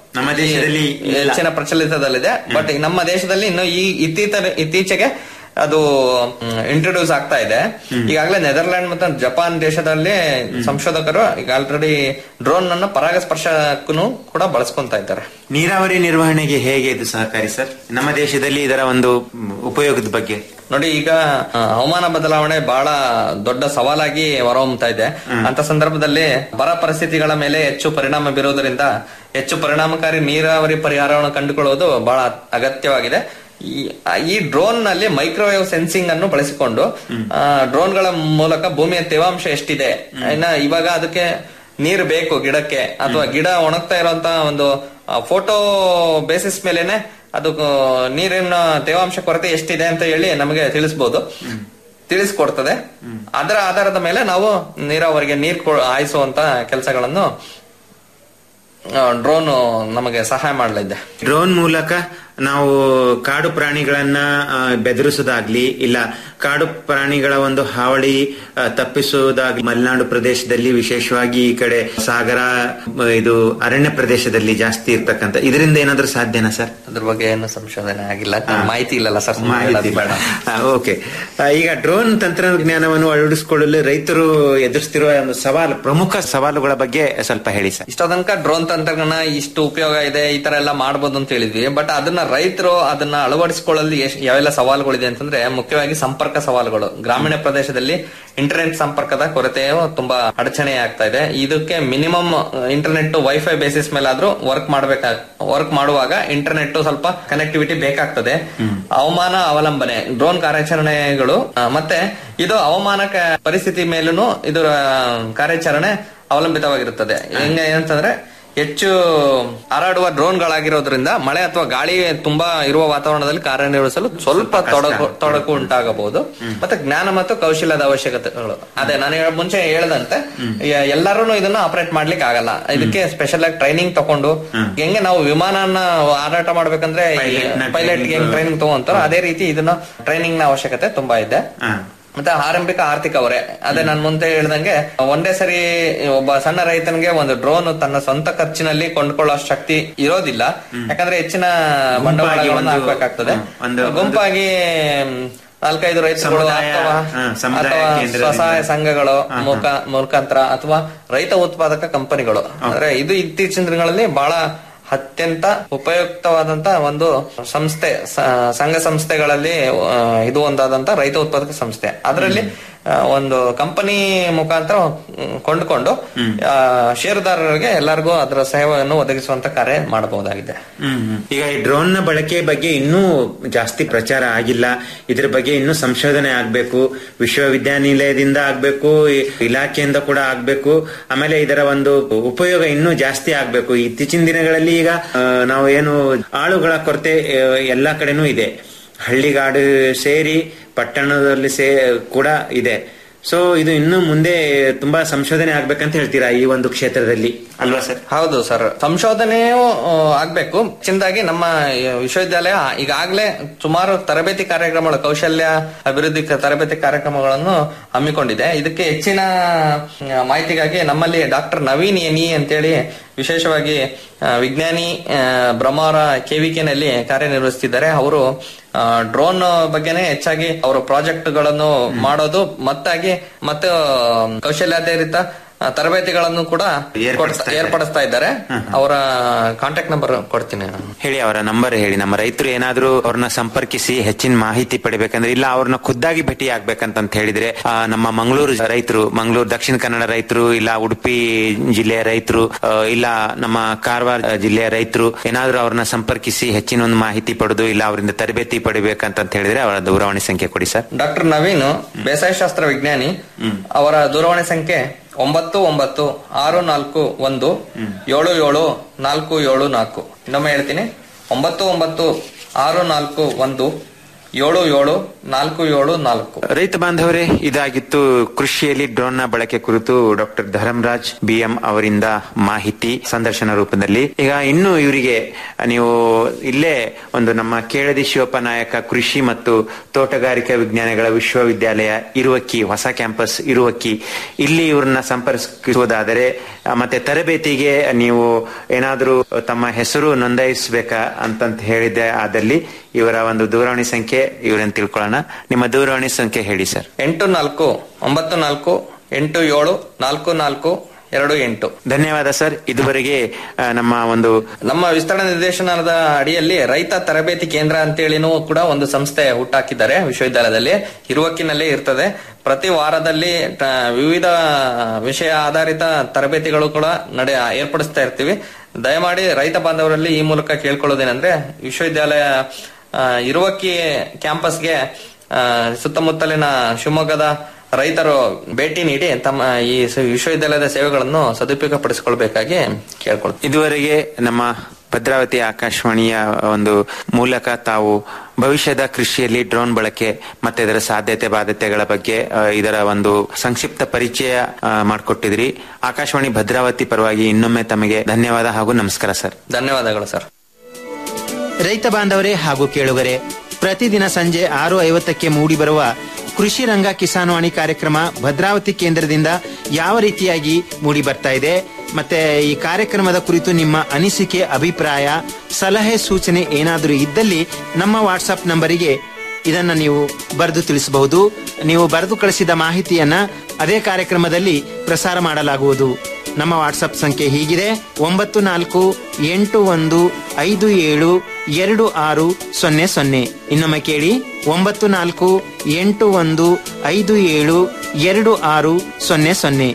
ನಮ್ಮ ದೇಶದಲ್ಲಿ ಇಲ್ಲ. ಹೆಚ್ಚಿನ ಪ್ರಚಲಿತದಲ್ಲಿದೆ ಬಟ್ ನಮ್ಮ ದೇಶದಲ್ಲಿ ಇನ್ನು ಈ ಇತ್ತೀತರ ಇತ್ತೀಚೆಗೆ ಅದು ಇಂಟ್ರೊಡ್ಯೂಸ್ ಆಗ್ತಾ ಇದೆ ಈಗಾಗಲೇ ನೆದರ್ಲ್ಯಾಂಡ್ ಮತ್ತು ಜಪಾನ್ ದೇಶದಲ್ಲಿ ಸಂಶೋಧಕರು ಈಗ ಆಲ್ರೆಡಿ ಡ್ರೋನ್ ಅನ್ನು ಪರಾಗಸ್ಪರ್ಶಕ್ಕೂ ಕೂಡ ಬಳಸ್ಕೊಂತ ಇದ್ದಾರೆ ನೀರಾವರಿ ನಿರ್ವಹಣೆಗೆ ಹೇಗೆ ಇದು ಸಹಕಾರಿ ಸರ್ ನಮ್ಮ ದೇಶದಲ್ಲಿ ಇದರ ಒಂದು ಮ್, ಉಪಯೋಗದ ಬಗ್ಗೆ ನೋಡಿ ಈಗ ಆ, ಹವಾಮಾನ ಬದಲಾವಣೆ ಬಹಳ ದೊಡ್ಡ ಸವಾಲಾಗಿ ಹೊರಹೊಮ್ಮತಾ ಇದೆ ಅಂತ ಸಂದರ್ಭದಲ್ಲಿ ಬರ ಪರಿಸ್ಥಿತಿಗಳ ಮೇಲೆ ಹೆಚ್ಚು ಪರಿಣಾಮ ಬೀರುವುದರಿಂದ ಹೆಚ್ಚು ಪರಿಣಾಮಕಾರಿ ನೀರಾವರಿ ಪರಿಹಾರವನ್ನು ಕಂಡುಕೊಳ್ಳುವುದು ಬಹಳ ಅಗತ್ಯವಾಗಿದೆ ಈ ಈ ಡ್ರೋನ್ ನಲ್ಲಿ ಮೈಕ್ರೋವೇವ್ ಸೆನ್ಸಿಂಗ್ ಅನ್ನು ಬಳಸಿಕೊಂಡು ಡ್ರೋನ್ ಗಳ ಮೂಲಕ ಭೂಮಿಯ ತೇವಾಂಶ ಎಷ್ಟಿದೆ ಇನ್ನ ಇವಾಗ ಅದಕ್ಕೆ ನೀರು ಬೇಕು ಗಿಡಕ್ಕೆ ಅಥವಾ ಗಿಡ ಒಣಗ್ತಾ ಇರುವಂತ ಒಂದು ಫೋಟೋ ಬೇಸಿಸ್ ಮೇಲೆನೆ ಅದು ಆ, ನೀರಿನ ತೇವಾಂಶ ಕೊರತೆ ಎಷ್ಟಿದೆ ಅಂತ ಹೇಳಿ ನಮಗೆ ತಿಳಿಸಬಹುದು ತಿಳಿಸ್ಕೊಡ್ತದೆ ಅದರ ಆಧಾರದ ಮೇಲೆ ನಾವು ನೀರಾವರಿಗೆ ನೀರು ಕೊ- ಹಾಯಿಸುವಂತ ಕೆಲಸಗಳನ್ನು ಡ್ರೋನ್ ನಮಗೆ ಸಹಾಯ ಮಾಡಲಿದೆ ಡ್ರೋನ್ ಮೂಲಕ ನಾವು ಕಾಡು ಪ್ರಾಣಿಗಳನ್ನ ಆ, ಬೆದರಿಸೋದಾಗ್ಲಿ ಇಲ್ಲ ಕಾಡು ಪ್ರಾಣಿಗಳ ಒಂದು ಹಾವಳಿ ಆ, ತಪ್ಪಿಸುವುದಾಗ್ಲಿ ಮಲೆನಾಡು ಪ್ರದೇಶದಲ್ಲಿ ವಿಶೇಷವಾಗಿ ಈ ಕಡೆ ಸಾಗರ ಮ, ಇದು ಅರಣ್ಯ ಪ್ರದೇಶದಲ್ಲಿ ಜಾಸ್ತಿ ಇರ್ತಕ್ಕಂಥ ಇದರಿಂದ ಏನಾದ್ರೂ ಸಾಧ್ಯನಾ ಸರ್ ಅದ್ರ ಬಗ್ಗೆ ಏನು ಸಂಶೋಧನೆ ಆಗಿಲ್ಲ ಮಾಹಿತಿ ಇಲ್ಲಲ್ಲ ಸರ್ ಮಾಹಿತಿ ಬೇಡ ಓಕೆ ಈಗ ಡ್ರೋನ್ ತಂತ್ರಜ್ಞಾನವನ್ನು ಅಳವಡಿಸಿಕೊಳ್ಳಲು ರೈತರು ಎದುರಿಸ್ತಿರುವ ಒಂದು ಸವಾಲು ಪ್ರಮುಖ ಸವಾಲುಗಳ ಬಗ್ಗೆ ಸ್ವಲ್ಪ ಹೇಳಿ ಸರ್ ಇಷ್ಟ ತನಕ ಡ್ರೋನ್ ತಂತ್ರಜ್ಞಾನ ಇಷ್ಟು ಉಪಯೋಗ ಇದೆ ಈ ತರ ಎಲ್ಲ ಮಾಡಬಹುದು ಅಂತ ಹೇಳಿದ್ವಿ ಬಟ್ ಅದನ್ನ ರೈತರು ಅದನ್ನ ಅಳವಡಿಸಿಕೊಳ್ಳಲು ಎಷ್ಟ್- ಯಾವೆಲ್ಲ ಸವಾಲುಗಳಿದೆ ಅಂತಂದ್ರೆ ಮುಖ್ಯವಾಗಿ ಸಂಪರ್ಕ ಸವಾಲುಗಳು ಗ್ರಾಮೀಣ ಪ್ರದೇಶದಲ್ಲಿ ಇಂಟರ್ನೆಟ್ ಸಂಪರ್ಕದ ಕೊರತೆಯು ತುಂಬಾ ಅಡಚಣೆ ಆಗ್ತಾ ಇದೆ ಇದಕ್ಕೆ ಮಿನಿಮಮ್ ಇಂಟರ್ನೆಟ್ ವೈಫೈ ಬೇಸಿಸ್ ಮೇಲೆ ಆದ್ರೂ ವರ್ಕ್ ಮಾಡ್ಬೇಕ ವರ್ಕ್ ಮಾಡುವಾಗ ಇಂಟರ್ನೆಟ್ ಸ್ವಲ್ಪ ಕನೆಕ್ಟಿವಿಟಿ ಬೇಕಾಗ್ತದೆ ಹವಾಮಾನ ಅವಲಂಬನೆ ಡ್ರೋನ್ ಕಾರ್ಯಾಚರಣೆಗಳು ಆ, ಮತ್ತೆ ಇದು ಹವಾಮಾನ ಕ- ಪರಿಸ್ಥಿತಿ ಮೇಲೂ ಇದರ ಕಾರ್ಯಾಚರಣೆ ಅವಲಂಬಿತವಾಗಿರುತ್ತದೆ ಹೆಂಗೆ ಏನಂತಂದ್ರೆ ಹೆಚ್ಚು ಹಾರಾಡುವ ಡ್ರೋನ್ಗಳಾಗಿರೋದ್ರಿಂದ ಮಳೆ ಅಥವಾ ಗಾಳಿ ತುಂಬಾ ಇರುವ ವಾತಾವರಣದಲ್ಲಿ ಕಾರ್ಯನಿರ್ವಹಿಸಲು ಸ್ವಲ್ಪ ತೊಡಕು ತೊಡಕು ಉಂಟಾಗಬಹುದು ಮತ್ತೆ ಜ್ಞಾನ ಮತ್ತು ಕೌಶಲ್ಯದ ಅವಶ್ಯಕತೆಗಳು ಅದೇ ನಾನು ಹೇಳ್- ಮುಂಚೆ ಹೇಳ್ದಂತೆ ಎಲ್ಲರೂ ಇದನ್ನ ಆಪರೇಟ್ ಮಾಡ್ಲಿಕ್ಕೆ ಆಗಲ್ಲ ಇದಕ್ಕೆ ಸ್ಪೆಷಲ್ ಆಗಿ ಟ್ರೈನಿಂಗ್ ತಕೊಂಡು ಹೆಂಗೆ ನಾವು ವಿಮಾನನ ಹಾರಾಟ ಮಾಡ್ಬೇಕಂದ್ರೆ ಪೈಲಟ್ ಹೆಂಗ್ ಟ್ರೈನಿಂಗ್ ತಗೊಂತಾರೋ ಅದೇ ರೀತಿ ಇದನ್ನ ಟ್ರೈನಿಂಗ್ ನ ಅವಶ್ಯಕತೆ ತುಂಬಾ ಇದೆ ಮತ್ತೆ ಆರಂಭಿಕ ಆರ್ಥಿಕ ಹೊರೆ ಅದೇ ನಾನು ಮುಂದೆ ಹೇಳ್ದಂಗೆ ಒಂದೇ ಸರಿ ಒಬ್ಬ ಸಣ್ಣ ರೈತನಿಗೆ ಒಂದು ಡ್ರೋನ್ ತನ್ನ ಸ್ವಂತ ಖರ್ಚಿನಲ್ಲಿ ಕೊಂಡ್ಕೊಳ್ಳೋ ಶಕ್ತಿ ಇರೋದಿಲ್ಲ ಯಾಕಂದ್ರೆ ಹೆಚ್ಚಿನ ಬಂಡವಾಳಗಳನ್ನು ಒಂದು- ಹಾಕ್ಬೇಕಾಗ್ತದೆ ಒಂದು- ಗುಂಪಾಗಿ ಮ್, ನಾಲ್ಕೈದು ರೈತರುಗಳು ಸಮುದಾಯ, ಅಥವಾ ಹಾ, ಸಮುದಾಯ ಅಥವಾ ಕೇಂದ್ರದಿಂದ. ಸ್ವಸಹಾಯ ಸಂಘಗಳು ಮುಖ ಮುಖಾಂತರ ಅಥವಾ ರೈತ ಉತ್ಪಾದಕ ಕಂಪನಿಗಳು ಅಂದ್ರೆ ಇದು ಇತ್ತೀಚಿನ ದಿನಗಳಲ್ಲಿ ಬಹಳ ಅತ್ಯಂತ ಉಪಯುಕ್ತವಾದಂತ ಒಂದು ಸಂಸ್ಥೆ ಸ- ಸಂಘ ಸಂಸ್ಥೆಗಳಲ್ಲಿ ಆ, ಇದು ಒಂದಾದಂತ ರೈತ ಉತ್ಪಾದಕ ಸಂಸ್ಥೆ ಅದರಲ್ಲಿ ಆ, ಒಂದು ಕಂಪನಿ ಮುಖಾಂತರ ಮ್, ಕೊಂಡುಕೊಂಡು ಆ, ಷೇರುದಾರರಿಗೆ ಎಲ್ಲರಿಗೂ ಅದರ ಸೇವೆಯನ್ನು ಒದಗಿಸುವಂತ ಕಾರ್ಯ ಮಾಡಬಹುದಾಗಿದೆ ಹ್ಮ್ ಹ್ಮ್. ಈಗ ಈ ಡ್ರೋನ್ ನ ಬಳಕೆ ಬಗ್ಗೆ ಇನ್ನೂ ಜಾಸ್ತಿ ಪ್ರಚಾರ ಆಗಿಲ್ಲ ಇದ್ರ ಬಗ್ಗೆ ಇನ್ನೂ ಸಂಶೋಧನೆ ಆಗ್ಬೇಕು ವಿಶ್ವವಿದ್ಯಾನಿಲಯದಿಂದ ಆಗ್ಬೇಕು ಈ ಇಲಾಖೆಯಿಂದ ಕೂಡ ಆಗ್ಬೇಕು ಆಮೇಲೆ ಇದರ ಒಂದು ಉಪಯೋಗ ಇನ್ನೂ ಜಾಸ್ತಿ ಆಗ್ಬೇಕು ಇತ್ತೀಚಿನ ದಿನಗಳಲ್ಲಿ ಈಗ ಆ, ನಾವು ಏನು ಆಳುಗಳ ಕೊರತೆ ಆ, ಎಲ್ಲಾ ಕಡೆನೂ ಇದೆ ಹಳ್ಳಿಗಾಡು ಸೇರಿ ಪಟ್ಟಣದಲ್ಲಿ ಸೇ ಕೂಡ ಇದೆ ಸೊ ಇದು ಇನ್ನು ಮುಂದೆ ತುಂಬಾ ಸಂಶೋಧನೆ ಆಗ್ಬೇಕಂತ ಹೇಳ್ತೀರಾ ಈ ಒಂದು ಕ್ಷೇತ್ರದಲ್ಲಿ ಅಲ್ವಾ ಸರ್ ಹೌದು ಸರ್ ಸಂಶೋಧನೆಯು ಆ, ಆಗ್ಬೇಕು ಚಿಂದಾಗಿ ನಮ್ಮ ಈ ವಿಶ್ವವಿದ್ಯಾಲಯ ಈಗಾಗಲೇ ಸುಮಾರು ತರಬೇತಿ ಕಾರ್ಯಕ್ರಮಗಳು ಕೌಶಲ್ಯ ಅಭಿವೃದ್ಧಿ ಕ- ತರಬೇತಿ ಕಾರ್ಯಕ್ರಮಗಳನ್ನು ಹಮ್ಮಿಕೊಂಡಿದೆ ಇದಕ್ಕೆ ಹೆಚ್ಚಿನ ಆ, ಮಾಹಿತಿಗಾಗಿ ನಮ್ಮಲ್ಲಿ ಡಾಕ್ಟರ್ ನವೀನ್ ಎನಿ ಅಂತೇಳಿ ವಿಶೇಷವಾಗಿ ಆ, ವಿಜ್ಞಾನಿ ಆ, ಬ್ರಹ್ಮಾವರ ಕೆವಿಕೆನಲ್ಲಿ ಕಾರ್ಯನಿರ್ವಹಿಸುತ್ತಿದ್ದಾರೆ ಅವರು ಡ್ರೋನ್ ಬಗ್ಗೆನೇ ಹೆಚ್ಚಾಗಿ ಅವರು ಪ್ರಾಜೆಕ್ಟ್ಗಳನ್ನು ಮಾಡೋದು ಮತ್ತಾಗಿ ಮತ್ತು ಕೌಶಲ್ಯಾಧಾರಿತ ಆ, ತರಬೇತಿಗಳನ್ನು ಕೂಡ ಕೊಡ್ತಾ- ಏರ್ಪಡಿಸ್ತಾ ಇದ್ದಾರೆ ಅವರ ಕಾಂಟ್ಯಾಕ್ಟ್ ನಂಬರ್ ಕೊಡ್ತೀನಿ ನಾನು ಹೇಳಿ ಅವರ ನಂಬರ್ ಹೇಳಿ ನಮ್ಮ ರೈತರು ಏನಾದ್ರೂ ಅವ್ರನ್ನ ಸಂಪರ್ಕಿಸಿ ಹೆಚ್ಚಿನ ಮಾಹಿತಿ ಪಡಿಬೇಕಂದ್ರೆ ಇಲ್ಲ ಅವ್ರನ್ನ ಖುದ್ದಾಗಿ ಭೇಟಿ ಆಗ್ಬೇಕಂತ ಹೇಳಿದ್ರೆ ಆ, ನಮ್ಮ ಮಂಗಳೂರು ರೈತರು ಮಂಗಳೂರು ದಕ್ಷಿಣ ಕನ್ನಡ ರೈತರು ಇಲ್ಲ ಉಡುಪಿ ಜಿಲ್ಲೆಯ ರೈತರು ಆ, ಇಲ್ಲ ನಮ್ಮ ಕಾರವಾರ ಜಿಲ್ಲೆಯ ರೈತರು ಏನಾದ್ರೂ ಅವ್ರನ್ನ ಸಂಪರ್ಕಿಸಿ ಹೆಚ್ಚಿನ ಒಂದು ಮಾಹಿತಿ ಪಡೆದು ಇಲ್ಲ ಅವರಿಂದ ತರಬೇತಿ ಪಡಿಬೇಕಂತ ಹೇಳಿದ್ರೆ ಅವರ ದೂರವಾಣಿ ಸಂಖ್ಯೆ ಕೊಡಿ ಸರ್ ಡಾಕ್ಟರ್ ನವೀನ್ ಬೇಸಾಯ ಶಾಸ್ತ್ರ ವಿಜ್ಞಾನಿ ಅವರ ದೂರವಾಣಿ ಸಂಖ್ಯೆ ಒಂಬತ್ತು ಒಂಬತ್ತು ಆರು ನಾಲ್ಕು ಒಂದು ಏಳು ಏಳು ನಾಲ್ಕು ಏಳು ನಾಲ್ಕು ಇನ್ನೊಮ್ಮೆ ಹೇಳ್ತೀನಿ ಒಂಬತ್ತು ಒಂಬತ್ತು ಆರು ನಾಲ್ಕು ಒಂದು ಏಳು ಏಳು ನಾಲ್ಕು ಏಳು ನಾಲ್ಕು ರೈತ ಬಾಂಧವರೇ ಇದಾಗಿತ್ತು ಕೃಷಿಯಲ್ಲಿ ಡ್ರೋನ್ ನ ಬಳಕೆ ಕುರಿತು ಡಾಕ್ಟರ್ ಧರ್ಮರಾಜ್ ಬಿಎಂ ಅವರಿಂದ ಮಾಹಿತಿ ಸಂದರ್ಶನ ರೂಪದಲ್ಲಿ ಈಗ ಇನ್ನು ಇವರಿಗೆ ನೀವು ಇಲ್ಲೇ ಒಂದು ನಮ್ಮ ಕೇಳದಿ ಶಿವಪ್ಪ ನಾಯಕ ಕೃಷಿ ಮತ್ತು ತೋಟಗಾರಿಕಾ ವಿಜ್ಞಾನಗಳ ವಿಶ್ವವಿದ್ಯಾಲಯ ಇರುವಕ್ಕಿ ಹೊಸ ಕ್ಯಾಂಪಸ್ ಇರುವಕ್ಕಿ ಇಲ್ಲಿ ಇವ್ರನ್ನ ಸಂಪರ್ಕಿಸುವುದಾದರೆ ಆ, ಮತ್ತೆ ತರಬೇತಿಗೆ ನೀವು ಏನಾದರೂ ತಮ್ಮ ಹೆಸರು ನೋಂದಾಯಿಸಬೇಕಾ ಅಂತಂತ ಹೇಳಿದ್ದೆ ಆದಲ್ಲಿ ಇವರ ಒಂದು ದೂರವಾಣಿ ಸಂಖ್ಯೆ ಇವರನ್ನು ತಿಳ್ಕೊಳ್ಳೋಣ ನಿಮ್ಮ ದೂರವಾಣಿ ಸಂಖ್ಯೆ ಹೇಳಿ ಸರ್ ಎಂಟು ನಾಲ್ಕು ಒಂಬತ್ತು ನಾಲ್ಕು ಎಂಟು ಏಳು ನಾಲ್ಕು ನಾಲ್ಕು ಎರಡು ಎಂಟು ಧನ್ಯವಾದ ಸರ್ ಇದುವರೆಗೆ ಆ, ನಮ್ಮ ಒಂದು ನಮ್ಮ ವಿಸ್ತರಣಾ ನಿರ್ದೇಶನದ ಅಡಿಯಲ್ಲಿ ರೈತ ತರಬೇತಿ ಕೇಂದ್ರ ಅಂತೇಳಿನೂ ಕೂಡ ಒಂದು ಸಂಸ್ಥೆ ಹುಟ್ಟಾಕಿದ್ದಾರೆ ವಿಶ್ವವಿದ್ಯಾಲಯದಲ್ಲಿ ಇರುವಕ್ಕಿನಲ್ಲೇ ಇರ್ತದೆ ಪ್ರತಿ ವಾರದಲ್ಲಿ ಟ- ವಿವಿಧ ವಿಷಯ ಆಧಾರಿತ ತರಬೇತಿಗಳು ಕೂಡ ನಡೆ ಏರ್ಪಡಿಸ್ತಾ ಇರ್ತೀವಿ ದಯಮಾಡಿ ರೈತ ಬಾಂಧವರಲ್ಲಿ ಈ ಮೂಲಕ ಕೇಳ್ಕೊಳ್ಳೋದೇನೆಂದ್ರೆ ವಿಶ್ವವಿದ್ಯಾಲಯ ಆ, ಇರುವಕ್ಕಿ ಕ್ಯಾಂಪಸ್ಗೆ ಆ, ಸುತ್ತಮುತ್ತಲಿನ ಶಿವಮೊಗ್ಗದ ರೈತರು ಭೇಟಿ ನೀಡಿ ತಮ್ಮ ಈ ಸ- ವಿಶ್ವವಿದ್ಯಾಲಯದ ಸೇವೆಗಳನ್ನು ಸದುಪಯೋಗ ಪಡಿಸಿಕೊಳ್ಬೇಕಾಗಿ ಕೇಳ್ಕೊಳ್ತೀವಿ ಇದುವರೆಗೆ ನಮ್ಮ ಭದ್ರಾವತಿ ಆಕಾಶವಾಣಿಯ ಒಂದು ಮೂಲಕ ತಾವು ಭವಿಷ್ಯದ ಕೃಷಿಯಲ್ಲಿ ಡ್ರೋನ್ ಬಳಕೆ ಮತ್ತೆ ಇದರ ಸಾಧ್ಯತೆ ಬಾಧ್ಯತೆಗಳ ಬಗ್ಗೆ ಆ, ಇದರ ಒಂದು ಸಂಕ್ಷಿಪ್ತ ಪರಿಚಯ ಆ, ಮಾಡಿಕೊಟ್ಟಿದ್ರಿ ಆಕಾಶವಾಣಿ ಭದ್ರಾವತಿ ಪರವಾಗಿ ಇನ್ನೊಮ್ಮೆ ತಮಗೆ ಧನ್ಯವಾದ ಹಾಗೂ ನಮಸ್ಕಾರ ಸರ್ ಧನ್ಯವಾದಗಳು ಸರ್ ರೈತ ಬಾಂಧವರೇ ಹಾಗೂ ಕೇಳುಗರೆ ಪ್ರತಿದಿನ ಸಂಜೆ ಆರು ಐವತ್ತಕ್ಕೆ ಮೂಡಿಬರುವ ಕೃಷಿ ರಂಗ ಕಿಸಾನ್ವಾಣಿ ಕಾರ್ಯಕ್ರಮ ಭದ್ರಾವತಿ ಕೇಂದ್ರದಿಂದ ಯಾವ ರೀತಿಯಾಗಿ ಮೂಡಿ ಬರ್ತಾ ಇದೆ ಮತ್ತೆ ಈ ಕಾರ್ಯಕ್ರಮದ ಕುರಿತು ನಿಮ್ಮ ಅನಿಸಿಕೆ ಅಭಿಪ್ರಾಯ ಸಲಹೆ ಸೂಚನೆ ಏನಾದರೂ ಇದ್ದಲ್ಲಿ ನಮ್ಮ ವಾಟ್ಸಪ್ ನಂಬರಿಗೆ ಇದನ್ನ ನೀವು ಬರೆದು ತಿಳಿಸಬಹುದು ನೀವು ಬರೆದು ಕಳಿಸಿದ ಮಾಹಿತಿಯನ್ನ ಅದೇ ಕಾರ್ಯಕ್ರಮದಲ್ಲಿ ಪ್ರಸಾರ ಮಾಡಲಾಗುವುದು ನಮ್ಮ ವಾಟ್ಸಪ್ ಸಂಖ್ಯೆ ಹೀಗಿದೆ ಒಂಬತ್ತು ನಾಲ್ಕು ಎಂಟು ಒಂದು ಐದು ಏಳು ಎರಡು ಆರು ಸೊನ್ನೆ ಸೊನ್ನೆ ಇನ್ನೊಮ್ಮೆ ಕೇಳಿ ಒಂಬತ್ತು ನಾಲ್ಕು ಎಂಟು ಒಂದು ಐದು ಏಳು ಎರಡು ಆರು ಸೊನ್ನೆ ಸೊನ್ನೆ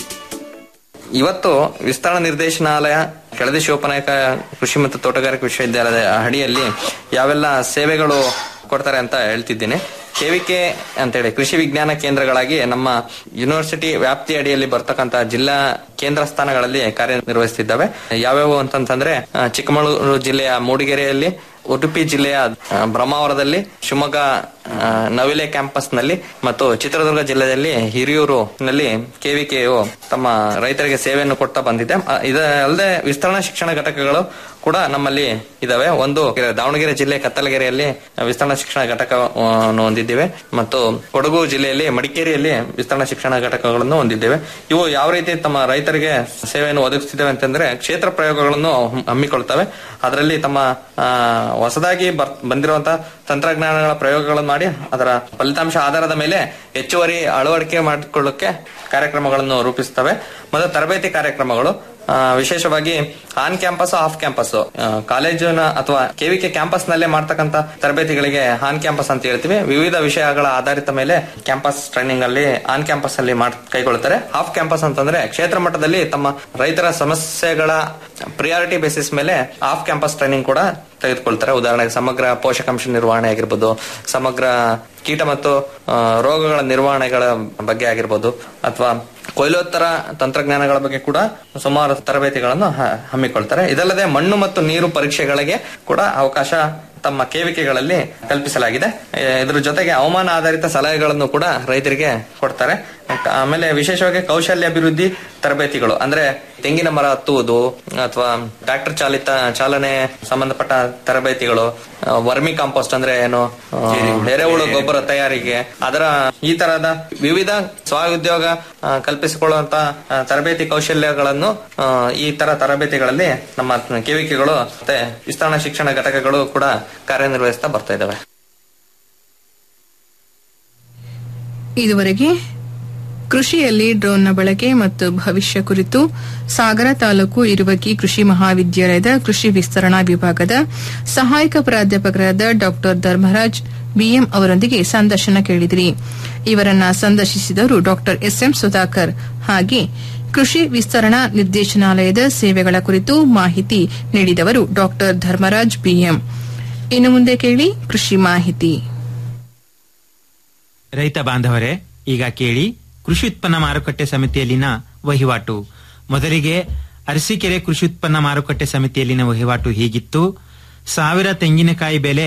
ಇವತ್ತು ವಿಸ್ತರಣಾ ನಿರ್ದೇಶನಾಲಯ ಕೆಳದಿ ಶಿವಪನಾಯಕ ಕೃಷಿ ಮತ್ತು ತೋಟಗಾರಿಕೆ ವಿಶ್ವವಿದ್ಯಾಲಯದ ಅಡಿಯಲ್ಲಿ ಯಾವೆಲ್ಲ ಸೇವೆಗಳು ಕೊಡ್ತಾರೆ ಅಂತ ಹೇಳ್ತಿದ್ದೀನಿ ಕೆವಿಕೆ ಅಂತೇಳಿ ಕೃಷಿ ವಿಜ್ಞಾನ ಕೇಂದ್ರಗಳಾಗಿ ನಮ್ಮ ಯೂನಿವರ್ಸಿಟಿ ವ್ಯಾಪ್ತಿ ಅಡಿಯಲ್ಲಿ ಬರ್ತಕ್ಕಂತ ಜಿಲ್ಲಾ ಕೇಂದ್ರ ಸ್ಥಾನಗಳಲ್ಲಿ ಕಾರ್ಯನಿರ್ವಹಿಸುತ್ತಿದ್ದಾವೆ ಯಾವ್ಯಾವು ಅಂತಂತಂದ್ರೆ ಆ, ಚಿಕ್ಕಮಗಳೂರು ಜಿಲ್ಲೆಯ ಮೂಡಿಗೆರೆಯಲ್ಲಿ ಉಡುಪಿ ಜಿಲ್ಲೆಯ ಆ, ಬ್ರಹ್ಮಾವರದಲ್ಲಿ ಶಿವಮೊಗ್ಗ ಆ, ನವಿಲೆ ಕ್ಯಾಂಪಸ್ ನಲ್ಲಿ ಮತ್ತು ಚಿತ್ರದುರ್ಗ ಜಿಲ್ಲೆಯಲ್ಲಿ ಹಿರಿಯೂರು ನಲ್ಲಿ ಕೆವಿಕೆಯು ತಮ್ಮ ರೈತರಿಗೆ ಸೇವೆಯನ್ನು ಕೊಡ್ತಾ ಬಂದಿದೆ ಆ, ಇದಲ್ಲದೆ ವಿಸ್ತರಣಾ ಶಿಕ್ಷಣ ಘಟಕಗಳು ಕೂಡ ನಮ್ಮಲ್ಲಿ ಇದಾವೆ ಒಂದು ದಾವಣಗೆರೆ ಜಿಲ್ಲೆ ಕತ್ತಲಗೆರೆಯಲ್ಲಿ ವಿಸ್ತರಣಾ ಶಿಕ್ಷಣ ಘಟಕವನ್ನು ಹೊಂದಿದ್ದೇವೆ ಮತ್ತು ಕೊಡಗು ಜಿಲ್ಲೆಯಲ್ಲಿ ಮಡಿಕೇರಿಯಲ್ಲಿ ವಿಸ್ತರಣಾ ಶಿಕ್ಷಣ ಘಟಕಗಳನ್ನು ಹೊಂದಿದ್ದೇವೆ ಇವು ಯಾವ ರೀತಿ ತಮ್ಮ ರೈತರಿಗೆ ಸೇವೆಯನ್ನು ಒದಗಿಸುತ್ತಿದ್ದೇವೆ ಅಂತಂದ್ರೆ ಕ್ಷೇತ್ರ ಪ್ರಯೋಗಗಳನ್ನು ಹಮ್- ಹಮ್ಮಿಕೊಳ್ತವೆ ಅದರಲ್ಲಿ ತಮ್ಮ ಆ, ಹೊಸದಾಗಿ ಬರ್ ಬಂದಿರುವಂತಹ ತಂತ್ರಜ್ಞಾನಗಳ ಪ್ರಯೋಗಗಳನ್ನು ಮಾಡಿ ಅದರ ಫಲಿತಾಂಶ ಆಧಾರದ ಮೇಲೆ ಹೆಚ್ಚುವರಿ ಅಳವಡಿಕೆ ಮಾಡಿಕೊಳ್ಳಕ್ಕೆ ಕಾರ್ಯಕ್ರಮಗಳನ್ನು ರೂಪಿಸುತ್ತವೆ ಮತ್ತು ತರಬೇತಿ ಕಾರ್ಯಕ್ರಮಗಳು ಆ, ವಿಶೇಷವಾಗಿ ಆನ್ ಕ್ಯಾಂಪಸ್ ಆಫ್ ಕ್ಯಾಂಪಸ್ ಕಾಲೇಜಿನ ಅಥವಾ ಕೆವಿಕೆ ಕ್ಯಾಂಪಸ್ ನಲ್ಲೇ ಮಾಡ್ತಕ್ಕಂತ ತರಬೇತಿಗಳಿಗೆ ಆನ್ ಕ್ಯಾಂಪಸ್ ಅಂತ ಹೇಳ್ತೀವಿ ವಿವಿಧ ವಿಷಯಗಳ ಆಧಾರಿತ ಮೇಲೆ ಕ್ಯಾಂಪಸ್ ಟ್ರೈನಿಂಗ್ ಅಲ್ಲಿ ಆನ್ ಕ್ಯಾಂಪಸ್ ಅಲ್ಲಿ ಮಾಡ್ ಕೈಗೊಳ್ಳುತ್ತಾರೆ ಆಫ್ ಕ್ಯಾಂಪಸ್ ಅಂತಂದ್ರೆ ಕ್ಷೇತ್ರ ಮಟ್ಟದಲ್ಲಿ ತಮ್ಮ ರೈತರ ಸಮಸ್ಯೆಗಳ ಪ್ರಿಯಾರಿಟಿ ಬೇಸಿಸ್ ಮೇಲೆ ಆಫ್ ಕ್ಯಾಂಪಸ್ ಟ್ರೈನಿಂಗ್ ಕೂಡ ತೆಗೆದುಕೊಳ್ತಾರೆ ಉದಾಹರಣೆಗೆ ಸಮಗ್ರ ಪೋಷಕಾಂಶ ನಿರ್ವಹಣೆ ಆಗಿರ್ಬೋದು ಸಮಗ್ರ ಕೀಟ ಮತ್ತು ಆ, ರೋಗಗಳ ನಿರ್ವಹಣೆಗಳ ಬಗ್ಗೆ ಆಗಿರ್ಬೋದು ಅಥವಾ ಕೊಯ್ಲೋತ್ತರ ತಂತ್ರಜ್ಞಾನಗಳ ಬಗ್ಗೆ ಕೂಡ ಸುಮಾರು ತರಬೇತಿಗಳನ್ನು ಹ- ಹಮ್ಮಿಕೊಳ್ತಾರೆ ಇದಲ್ಲದೆ ಮಣ್ಣು ಮತ್ತು ನೀರು ಪರೀಕ್ಷೆಗಳಿಗೆ ಕೂಡ ಅವಕಾಶ ತಮ್ಮ ಕೇವಿಕೆಗಳಲ್ಲಿ ಕಲ್ಪಿಸಲಾಗಿದೆ ಎ, ಇದ್ರ ಜೊತೆಗೆ ಹವಾಮಾನ ಆಧಾರಿತ ಸಲಹೆಗಳನ್ನು ಕೂಡ ರೈತರಿಗೆ ಕೊಡ್ತಾರೆ ಆಮೇಲೆ ವಿಶೇಷವಾಗಿ ಕೌಶಲ್ಯ ಅಭಿವೃದ್ಧಿ ತರಬೇತಿಗಳು ಅಂದ್ರೆ ತೆಂಗಿನ ಮರ ಹತ್ತುವುದು ಅಥವಾ ಟ್ರಾಕ್ಟರ್ ಚಾಲಿತ ಚಾಲನೆ ಸಂಬಂಧಪಟ್ಟ ತರಬೇತಿಗಳು ಆ, ವರ್ಮಿ ಕಾಂಪೋಸ್ಟ್ ಅಂದ್ರೆ ಏನು ಆ, ಎರೆಹುಳು ಗೊಬ್ಬರ ತಯಾರಿಗೆ ಅದರ ಈ ತರಹದ ವಿವಿಧ ಸ್ವಉದ್ಯೋಗ ಆ, ಕಲ್ಪಿಸಿಕೊಳ್ಳುವಂತ ಆ, ತರಬೇತಿ ಕೌಶಲ್ಯಗಳನ್ನು ಆ, ಈ ತರ ತರಬೇತಿಗಳಲ್ಲಿ ನಮ್ಮ ಕೇವಿಕೆಗಳು ಮತ್ತೆ ವಿಸ್ತರಣಾ ಶಿಕ್ಷಣ ಘಟಕಗಳು ಕೂಡ ಕಾರ್ಯನಿರ್ವಹಿಸ್ತಾ ಬರ್ತಾ ಇದಾವೆ ಇದುವರೆಗೆ ಕೃಷಿಯಲ್ಲಿ ಡ್ರೋನ್ನ ಬಳಕೆ ಮತ್ತು ಭವಿಷ್ಯ ಕುರಿತು ಸಾಗರ ತಾಲೂಕು ಇರುವಕಿ ಕೃಷಿ ಮಹಾವಿದ್ಯಾಲಯದ ಕೃಷಿ ವಿಸ್ತರಣಾ ವಿಭಾಗದ ಸಹಾಯಕ ಪ್ರಾಧ್ಯಾಪಕರಾದ ಡಾ ಧರ್ಮರಾಜ್ ಬಿಎಂ ಅವರೊಂದಿಗೆ ಸಂದರ್ಶನ ಕೇಳಿದಿರಿ ಇವರನ್ನ ಸಂದರ್ಶಿಸಿದವರು ಡಾ ಎಸ್ಎಂ ಸುಧಾಕರ್ ಹಾಗೆ ಕೃಷಿ ವಿಸ್ತರಣಾ ನಿರ್ದೇಶನಾಲಯದ ಸೇವೆಗಳ ಕುರಿತು ಮಾಹಿತಿ ನೀಡಿದವರು ಡಾ ಧರ್ಮರಾಜ್ ಬಿಎಂ ಇನ್ನು ಮುಂದೆ ಕೇಳಿ ಕೃಷಿ ಮಾಹಿತಿ ರೈತ ಬಾಂಧವರೇ ಈಗ ಕೇಳಿ ಕೃಷಿ ಉತ್ಪನ್ನ ಮಾರುಕಟ್ಟೆ ಸಮಿತಿಯಲ್ಲಿನ ವಹಿವಾಟು ಮೊದಲಿಗೆ ಅರಸೀಕೆರೆ ಕೃಷಿ ಉತ್ಪನ್ನ ಮಾರುಕಟ್ಟೆ ಸಮಿತಿಯಲ್ಲಿನ ವಹಿವಾಟು ಹೀಗಿತ್ತು ಸಾವಿರ ತೆಂಗಿನಕಾಯಿ ಬೆಲೆ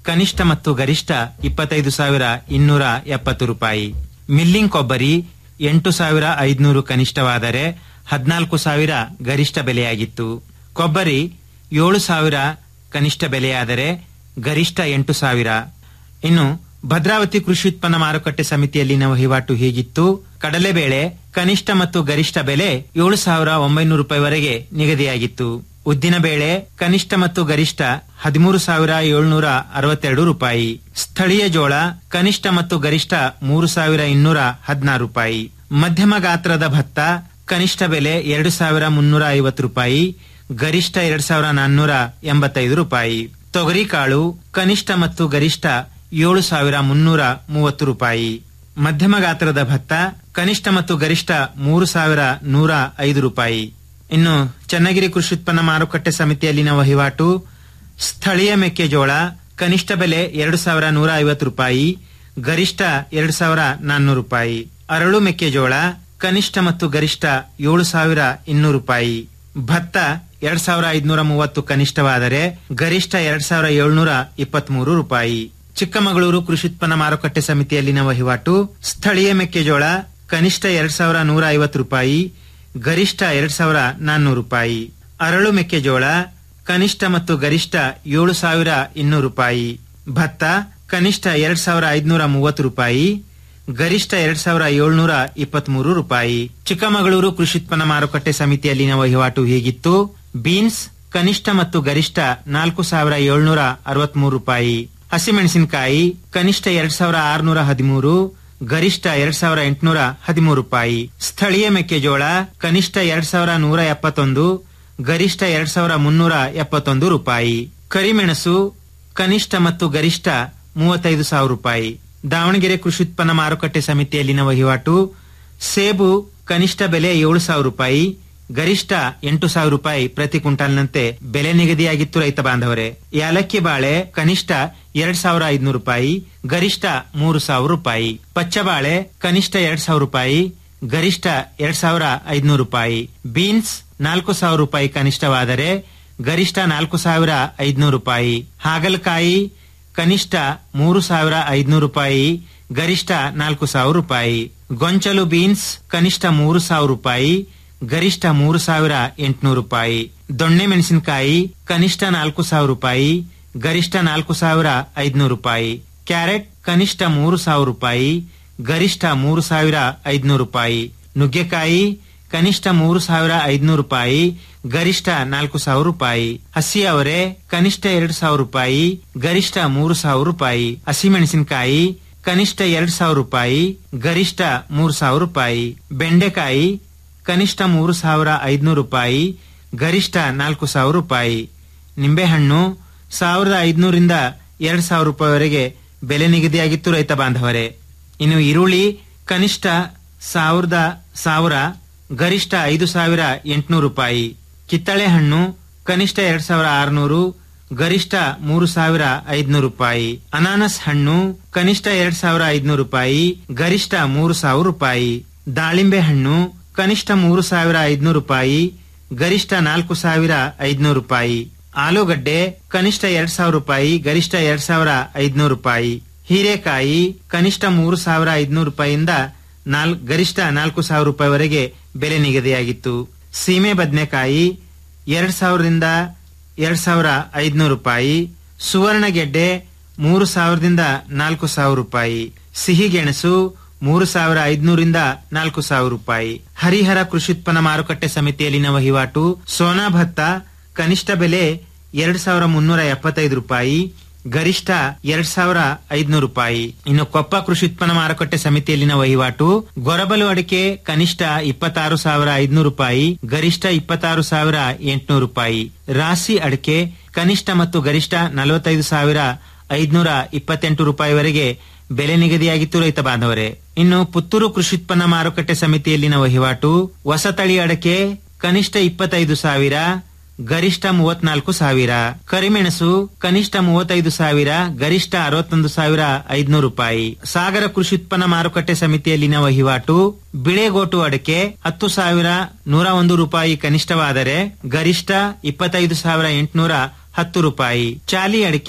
ಕನಿಷ್ಠ ಮತ್ತು ಗರಿಷ್ಠ ಇಪ್ಪತ್ತೈದು ಸಾವಿರ ಇನ್ನೂರ ಎಪ್ಪತ್ತು ರೂಪಾಯಿ ಮಿಲ್ಲಿಂಗ್ ಕೊಬ್ಬರಿ ಎಂಟು ಸಾವಿರ ಐದುನೂರು ಕನಿಷ್ಠವಾದರೆ ಹದಿನಾಲ್ಕು ಸಾವಿರ ಗರಿಷ್ಠ ಬೆಲೆಯಾಗಿತ್ತು ಕೊಬ್ಬರಿ ಏಳು ಸಾವಿರ ಕನಿಷ್ಠ ಬೆಲೆಯಾದರೆ ಗರಿಷ್ಠ ಎಂಟು ಸಾವಿರ ಇನ್ನು ಭದ್ರಾವತಿ ಕೃಷಿ ಉತ್ಪನ್ನ ಮಾರುಕಟ್ಟೆ ಸಮಿತಿಯಲ್ಲಿನ ವಹಿವಾಟು ಹೀಗಿತ್ತು ಕಡಲೆಬೇಳೆ ಕನಿಷ್ಠ ಮತ್ತು ಗರಿಷ್ಠ ಬೆಲೆ ಏಳು ಸಾವಿರ ಒಂಬೈನೂರು ರೂಪಾಯಿವರೆಗೆ ನಿಗದಿಯಾಗಿತ್ತು ಉದ್ದಿನಬೇಳೆ ಕನಿಷ್ಠ ಮತ್ತು ಗರಿಷ್ಠ ಹದಿಮೂರು ಸಾವಿರ ಏಳ್ನೂರ ಅರವತ್ತೆರಡು ರೂಪಾಯಿ ಸ್ಥಳೀಯ ಜೋಳ ಕನಿಷ್ಠ ಮತ್ತು ಗರಿಷ್ಠ ಮೂರು ಸಾವಿರ ಇನ್ನೂರ ಹದಿನಾರು ರೂಪಾಯಿ ಮಧ್ಯಮ ಗಾತ್ರದ ಭತ್ತ ಕನಿಷ್ಠ ಬೆಲೆ ಎರಡು ಸಾವಿರ ಮುನ್ನೂರ ಐವತ್ತು ರೂಪಾಯಿ ಗರಿಷ್ಠ ಎರಡ್ ಸಾವಿರ ನಾನ್ನೂರ ಎಂಬತ್ತೈದು ರೂಪಾಯಿ ತೊಗರಿಕಾಳು ಕನಿಷ್ಠ ಮತ್ತು ಗರಿಷ್ಠ ಏಳು ಸಾವಿರ ಮುನ್ನೂರ ಮೂವತ್ತು ರೂಪಾಯಿ ಮಧ್ಯಮ ಗಾತ್ರದ ಭತ್ತ ಕನಿಷ್ಠ ಮತ್ತು ಗರಿಷ್ಠ ಮೂರು ಸಾವಿರ ನೂರ ಐದು ರೂಪಾಯಿ ಇನ್ನು ಚನ್ನಗಿರಿ ಕೃಷಿ ಉತ್ಪನ್ನ ಮಾರುಕಟ್ಟೆ ಸಮಿತಿಯಲ್ಲಿನ ವಹಿವಾಟು ಸ್ಥಳೀಯ ಮೆಕ್ಕೆಜೋಳ ಕನಿಷ್ಠ ಬೆಲೆ ಎರಡು ಸಾವಿರ ನೂರ ಐವತ್ತು ರೂಪಾಯಿ ಗರಿಷ್ಠ ಎರಡು ಸಾವಿರ ನಾನ್ನೂರು ರೂಪಾಯಿ ಅರಳು ಮೆಕ್ಕೆಜೋಳ ಕನಿಷ್ಠ ಮತ್ತು ಗರಿಷ್ಠ ಏಳು ಸಾವಿರ ಇನ್ನೂರು ರೂಪಾಯಿ ಭತ್ತ ಎರಡ್ ಸಾವಿರ ಐದುನೂರ ಮೂವತ್ತು ಕನಿಷ್ಠವಾದರೆ ಗರಿಷ್ಠ ಎರಡ್ ಸಾವಿರ ಏಳ್ನೂರ ಇಪ್ಪತ್ಮೂರು ರೂಪಾಯಿ ಚಿಕ್ಕಮಗಳೂರು ಕೃಷಿ ಉತ್ಪನ್ನ ಮಾರುಕಟ್ಟೆ ಸಮಿತಿಯಲ್ಲಿನ ವಹಿವಾಟು ಸ್ಥಳೀಯ ಮೆಕ್ಕೆಜೋಳ ಕನಿಷ್ಠ ಎರಡ್ ಸಾವಿರ ನೂರ ಐವತ್ತು ರೂಪಾಯಿ ಗರಿಷ್ಠ ಎರಡ್ ಸಾವಿರ ನಾನ್ನೂರು ರೂಪಾಯಿ ಅರಳು ಮೆಕ್ಕೆಜೋಳ ಕನಿಷ್ಠ ಮತ್ತು ಗರಿಷ್ಠ ಏಳು ಸಾವಿರ ಇನ್ನೂರು ರೂಪಾಯಿ ಭತ್ತ ಕನಿಷ್ಠ ಎರಡ್ ಸಾವಿರ ಐದುನೂರ ಮೂವತ್ತು ರೂಪಾಯಿ ಗರಿಷ್ಠ ಎರಡ್ ಸಾವಿರ ಏಳ್ನೂರ ಇಪ್ಪತ್ಮೂರು ರೂಪಾಯಿ ಚಿಕ್ಕಮಗಳೂರು ಕೃಷಿ ಉತ್ಪನ್ನ ಮಾರುಕಟ್ಟೆ ಸಮಿತಿಯಲ್ಲಿನ ವಹಿವಾಟು ಹೀಗಿತ್ತು ಬೀನ್ಸ್ ಕನಿಷ್ಠ ಮತ್ತು ಗರಿಷ್ಠ ನಾಲ್ಕು ಸಾವಿರ ಏಳ್ನೂರ ಅರವತ್ಮೂರು ರೂಪಾಯಿ ಹಸಿಮೆಣಸಿನಕಾಯಿ ಕನಿಷ್ಠ ಎರಡ್ ಸಾವಿರ ಆರುನೂರ ಹದಿಮೂರು ಗರಿಷ್ಠ ಎರಡ್ ಸಾವಿರ ಎಂಟುನೂರ ಹದಿಮೂರು ರೂಪಾಯಿ ಸ್ಥಳೀಯ ಮೆಕ್ಕೆಜೋಳ ಕನಿಷ್ಠ ಎರಡ್ ಸಾವಿರ ನೂರ ಎಪ್ಪತ್ತೊಂದು ಗರಿಷ್ಠ ಎರಡ್ ಸಾವಿರ ಮುನ್ನೂರ ಎಪ್ಪತ್ತೊಂದು ರೂಪಾಯಿ ಕರಿಮೆಣಸು ಕನಿಷ್ಠ ಮತ್ತು ಗರಿಷ್ಠ ಮೂವತ್ತೈದು ಸಾವಿರ ರೂಪಾಯಿ ದಾವಣಗೆರೆ ಕೃಷಿ ಉತ್ಪನ್ನ ಮಾರುಕಟ್ಟೆ ಸಮಿತಿಯಲ್ಲಿನ ವಹಿವಾಟು ಸೇಬು ಕನಿಷ್ಠ ಬೆಲೆ ಏಳು ಸಾವಿರ ರೂಪಾಯಿ ಗರಿಷ್ಠ ಎಂಟು ಸಾವಿರ ರೂಪಾಯಿ ಪ್ರತಿ ಕ್ವಿಂಟಾಲ್ನಂತೆ ಬೆಲೆ ನಿಗದಿಯಾಗಿತ್ತು ರೈತ ಬಾಂಧವರೇ ಯಾಲಕ್ಕಿ ಬಾಳೆ ಕನಿಷ್ಠ ಎರಡ್ ಸಾವಿರ ಐದುನೂರು ರೂಪಾಯಿ ಗರಿಷ್ಠ ಮೂರು ಸಾವಿರ ರೂಪಾಯಿ ಪಚ್ಚಬಾಳೆ ಕನಿಷ್ಠ ಎರಡ್ ಸಾವಿರ ರೂಪಾಯಿ ಗರಿಷ್ಠ ಎರಡ್ ಸಾವಿರ ಐದುನೂರು ರೂಪಾಯಿ ಬೀನ್ಸ್ ನಾಲ್ಕು ಸಾವಿರ ರೂಪಾಯಿ ಕನಿಷ್ಠವಾದರೆ ಗರಿಷ್ಠ ನಾಲ್ಕು ಸಾವಿರ ಐದುನೂರು ರೂಪಾಯಿ ಹಾಗಲಕಾಯಿ ಕನಿಷ್ಠ ಮೂರು ಸಾವಿರ ಐದುನೂರು ರೂಪಾಯಿ ಗರಿಷ್ಠ ನಾಲ್ಕು ಸಾವಿರ ರೂಪಾಯಿ ಗೊಂಚಲು ಬೀನ್ಸ್ ಕನಿಷ್ಠ ಮೂರು ಸಾವಿರ ರೂಪಾಯಿ ಗರಿಷ್ಠ ಮೂರು ಸಾವಿರ ಎಂಟುನೂರು ರೂಪಾಯಿ ದೊಣ್ಣೆ ಮೆಣಸಿನಕಾಯಿ ಕನಿಷ್ಠ ನಾಲ್ಕು ಸಾವಿರ ರೂಪಾಯಿ ಗರಿಷ್ಠ ನಾಲ್ಕು ಸಾವಿರ ಐದುನೂರು ರೂಪಾಯಿ ಕ್ಯಾರೆಟ್ ಕನಿಷ್ಠ ಮೂರು ಸಾವಿರ ರೂಪಾಯಿ ಗರಿಷ್ಠ ಮೂರು ಸಾವಿರ ಐದುನೂರು ರೂಪಾಯಿ ನುಗ್ಗೆಕಾಯಿ ಕನಿಷ್ಠ ಮೂರು ಸಾವಿರ ಐದುನೂರು ರೂಪಾಯಿ ಗರಿಷ್ಠ ನಾಲ್ಕು ಸಾವಿರ ರೂಪಾಯಿ ಹಸಿ ಅವರೆ ಕನಿಷ್ಠ ಎರಡು ಸಾವಿರ ರೂಪಾಯಿ ಗರಿಷ್ಠ ಮೂರು ಸಾವಿರ ರೂಪಾಯಿ ಹಸಿಮೆಣಸಿನಕಾಯಿ ಕನಿಷ್ಠ ಎರಡು ಸಾವಿರ ರೂಪಾಯಿ ಗರಿಷ್ಠ ಮೂರು ಸಾವಿರ ರೂಪಾಯಿ ಬೆಂಡೆಕಾಯಿ ಕನಿಷ್ಠ ಮೂರು ಸಾವಿರ ಐದುನೂರು ರೂಪಾಯಿ ಗರಿಷ್ಠ ನಾಲ್ಕು ಸಾವಿರ ರೂಪಾಯಿ ನಿಂಬೆಹಣ್ಣು ಸಾವಿರದ ಐದುನೂರಿಂದ ಎರಡು ಸಾವಿರ ರೂಪಾಯಿವರೆಗೆ ಬೆಲೆ ನಿಗದಿಯಾಗಿತ್ತು ರೈತ ಬಾಂಧವರೇ ಇನ್ನು ಈರುಳ್ಳಿ ಕನಿಷ್ಠ ಸಾವಿರದ ಸಾವಿರ ಗರಿಷ್ಠ ಐದು ಸಾವಿರ ಎಂಟುನೂರು ರೂಪಾಯಿ ಕಿತ್ತಳೆ ಹಣ್ಣು ಕನಿಷ್ಠ ಎರಡ್ ಸಾವಿರ ಆರುನೂರು ಗರಿಷ್ಠ ಮೂರು ಸಾವಿರ ಐದುನೂರು ರೂಪಾಯಿ ಅನಾನಸ್ ಹಣ್ಣು ಕನಿಷ್ಠ ಎರಡ್ ಸಾವಿರ ಐದುನೂರು ರೂಪಾಯಿ ಗರಿಷ್ಠ ಮೂರು ಸಾವಿರ ರೂಪಾಯಿ ದಾಳಿಂಬೆ ಹಣ್ಣು ಕನಿಷ್ಠ ಮೂರು ಸಾವಿರ ಐದುನೂರು ರೂಪಾಯಿ ಗರಿಷ್ಠ ನಾಲ್ಕು ಸಾವಿರ ಐದುನೂರು ರೂಪಾಯಿ ಆಲೂಗಡ್ಡೆ ಕನಿಷ್ಠ ಎರಡ್ ಸಾವಿರ ರೂಪಾಯಿ ಗರಿಷ್ಠ ಎರಡ್ ಸಾವಿರ ಐದುನೂರು ರೂಪಾಯಿ ಹೀರೆಕಾಯಿ ಕನಿಷ್ಠ ಮೂರು ಸಾವಿರ ಐದುನೂರು ರೂಪಾಯಿಯಿಂದ ನಾಲ್ ಗರಿಷ್ಠ ನಾಲ್ಕು ಸಾವಿರ ರೂಪಾಯಿವರೆಗೆ ಬೆಲೆ ನಿಗದಿಯಾಗಿತ್ತು ಸೀಮೆ ಬದನೆಕಾಯಿ ಎರಡ್ ಸಾವಿರದಿಂದ ಎರಡ್ ಸಾವಿರ ಐದುನೂರು ರೂಪಾಯಿ ಸುವರ್ಣಗೆಡ್ಡೆ ಮೂರು ಸಾವಿರದಿಂದ ನಾಲ್ಕು ಸಾವಿರ ರೂಪಾಯಿ ಸಿಹಿಗೆಣಸು ಮೂರು ಸಾವಿರ ಐದುನೂರಿಂದ ನಾಲ್ಕು ಸಾವಿರ ರೂಪಾಯಿ ಹರಿಹರ ಕೃಷಿ ಉತ್ಪನ್ನ ಮಾರುಕಟ್ಟೆ ಸಮಿತಿಯಲ್ಲಿನ ವಹಿವಾಟು ಸೋನಾ ಭತ್ತ ಕನಿಷ್ಠ ಬೆಲೆ ಎರಡ್ ಸಾವಿರ ಮುನ್ನೂರ ಎಪ್ಪತ್ತೈದು ರೂಪಾಯಿ ಗರಿಷ್ಠ ಎರಡ್ ಸಾವಿರ ಐದುನೂರು ರೂಪಾಯಿ ಇನ್ನು ಕೊಪ್ಪ ಕೃಷಿ ಉತ್ಪನ್ನ ಮಾರುಕಟ್ಟೆ ಸಮಿತಿಯಲ್ಲಿನ ವಹಿವಾಟು ಗೊರಬಲು ಅಡಿಕೆ ಕನಿಷ್ಠ ಇಪ್ಪತ್ತಾರು ಸಾವಿರ ಐದುನೂರು ರೂಪಾಯಿ ಗರಿಷ್ಠ ಇಪ್ಪತ್ತಾರು ಸಾವಿರ ಎಂಟುನೂರು ರೂಪಾಯಿ ರಾಸಿ ಅಡಿಕೆ ಕನಿಷ್ಠ ಮತ್ತು ಗರಿಷ್ಠ ನಲವತ್ತೈದು ಸಾವಿರ ಐದುನೂರ ಇಪ್ಪತ್ತೆಂಟು ರೂಪಾಯಿವರೆಗೆ ಬೆಲೆ ನಿಗದಿಯಾಗಿತ್ತು ರೈತ ಬಾಂಧವರೇ ಇನ್ನು ಪುತ್ತೂರು ಕೃಷಿ ಉತ್ಪನ್ನ ಮಾರುಕಟ್ಟೆ ಸಮಿತಿಯಲ್ಲಿನ ವಹಿವಾಟು ಹೊಸತಳಿ ಅಡಕೆ ಕನಿಷ್ಠ ಇಪ್ಪತ್ತೈದು ಸಾವಿರ ಗರಿಷ್ಠ ಮೂವತ್ನಾಲ್ಕು ಸಾವಿರ ಕರಿಮೆಣಸು ಕನಿಷ್ಠ ಮೂವತ್ತೈದು ಸಾವಿರ ಗರಿಷ್ಠ ಅರವತ್ತೊಂದು ಸಾವಿರ ಐದುನೂರು ರೂಪಾಯಿ ಸಾಗರ ಕೃಷಿ ಉತ್ಪನ್ನ ಮಾರುಕಟ್ಟೆ ಸಮಿತಿಯಲ್ಲಿನ ವಹಿವಾಟು ಬಿಳೆಗೋಟು ಅಡಕೆ ಹತ್ತು ಸಾವಿರ ನೂರ ಒಂದು ರೂಪಾಯಿ ಕನಿಷ್ಠವಾದರೆ ಗರಿಷ್ಠ ಇಪ್ಪತ್ತೈದು ಸಾವಿರ ಎಂಟುನೂರ ಹತ್ತು ರೂಪಾಯಿ ಚಾಲಿ ಅಡಿಕೆ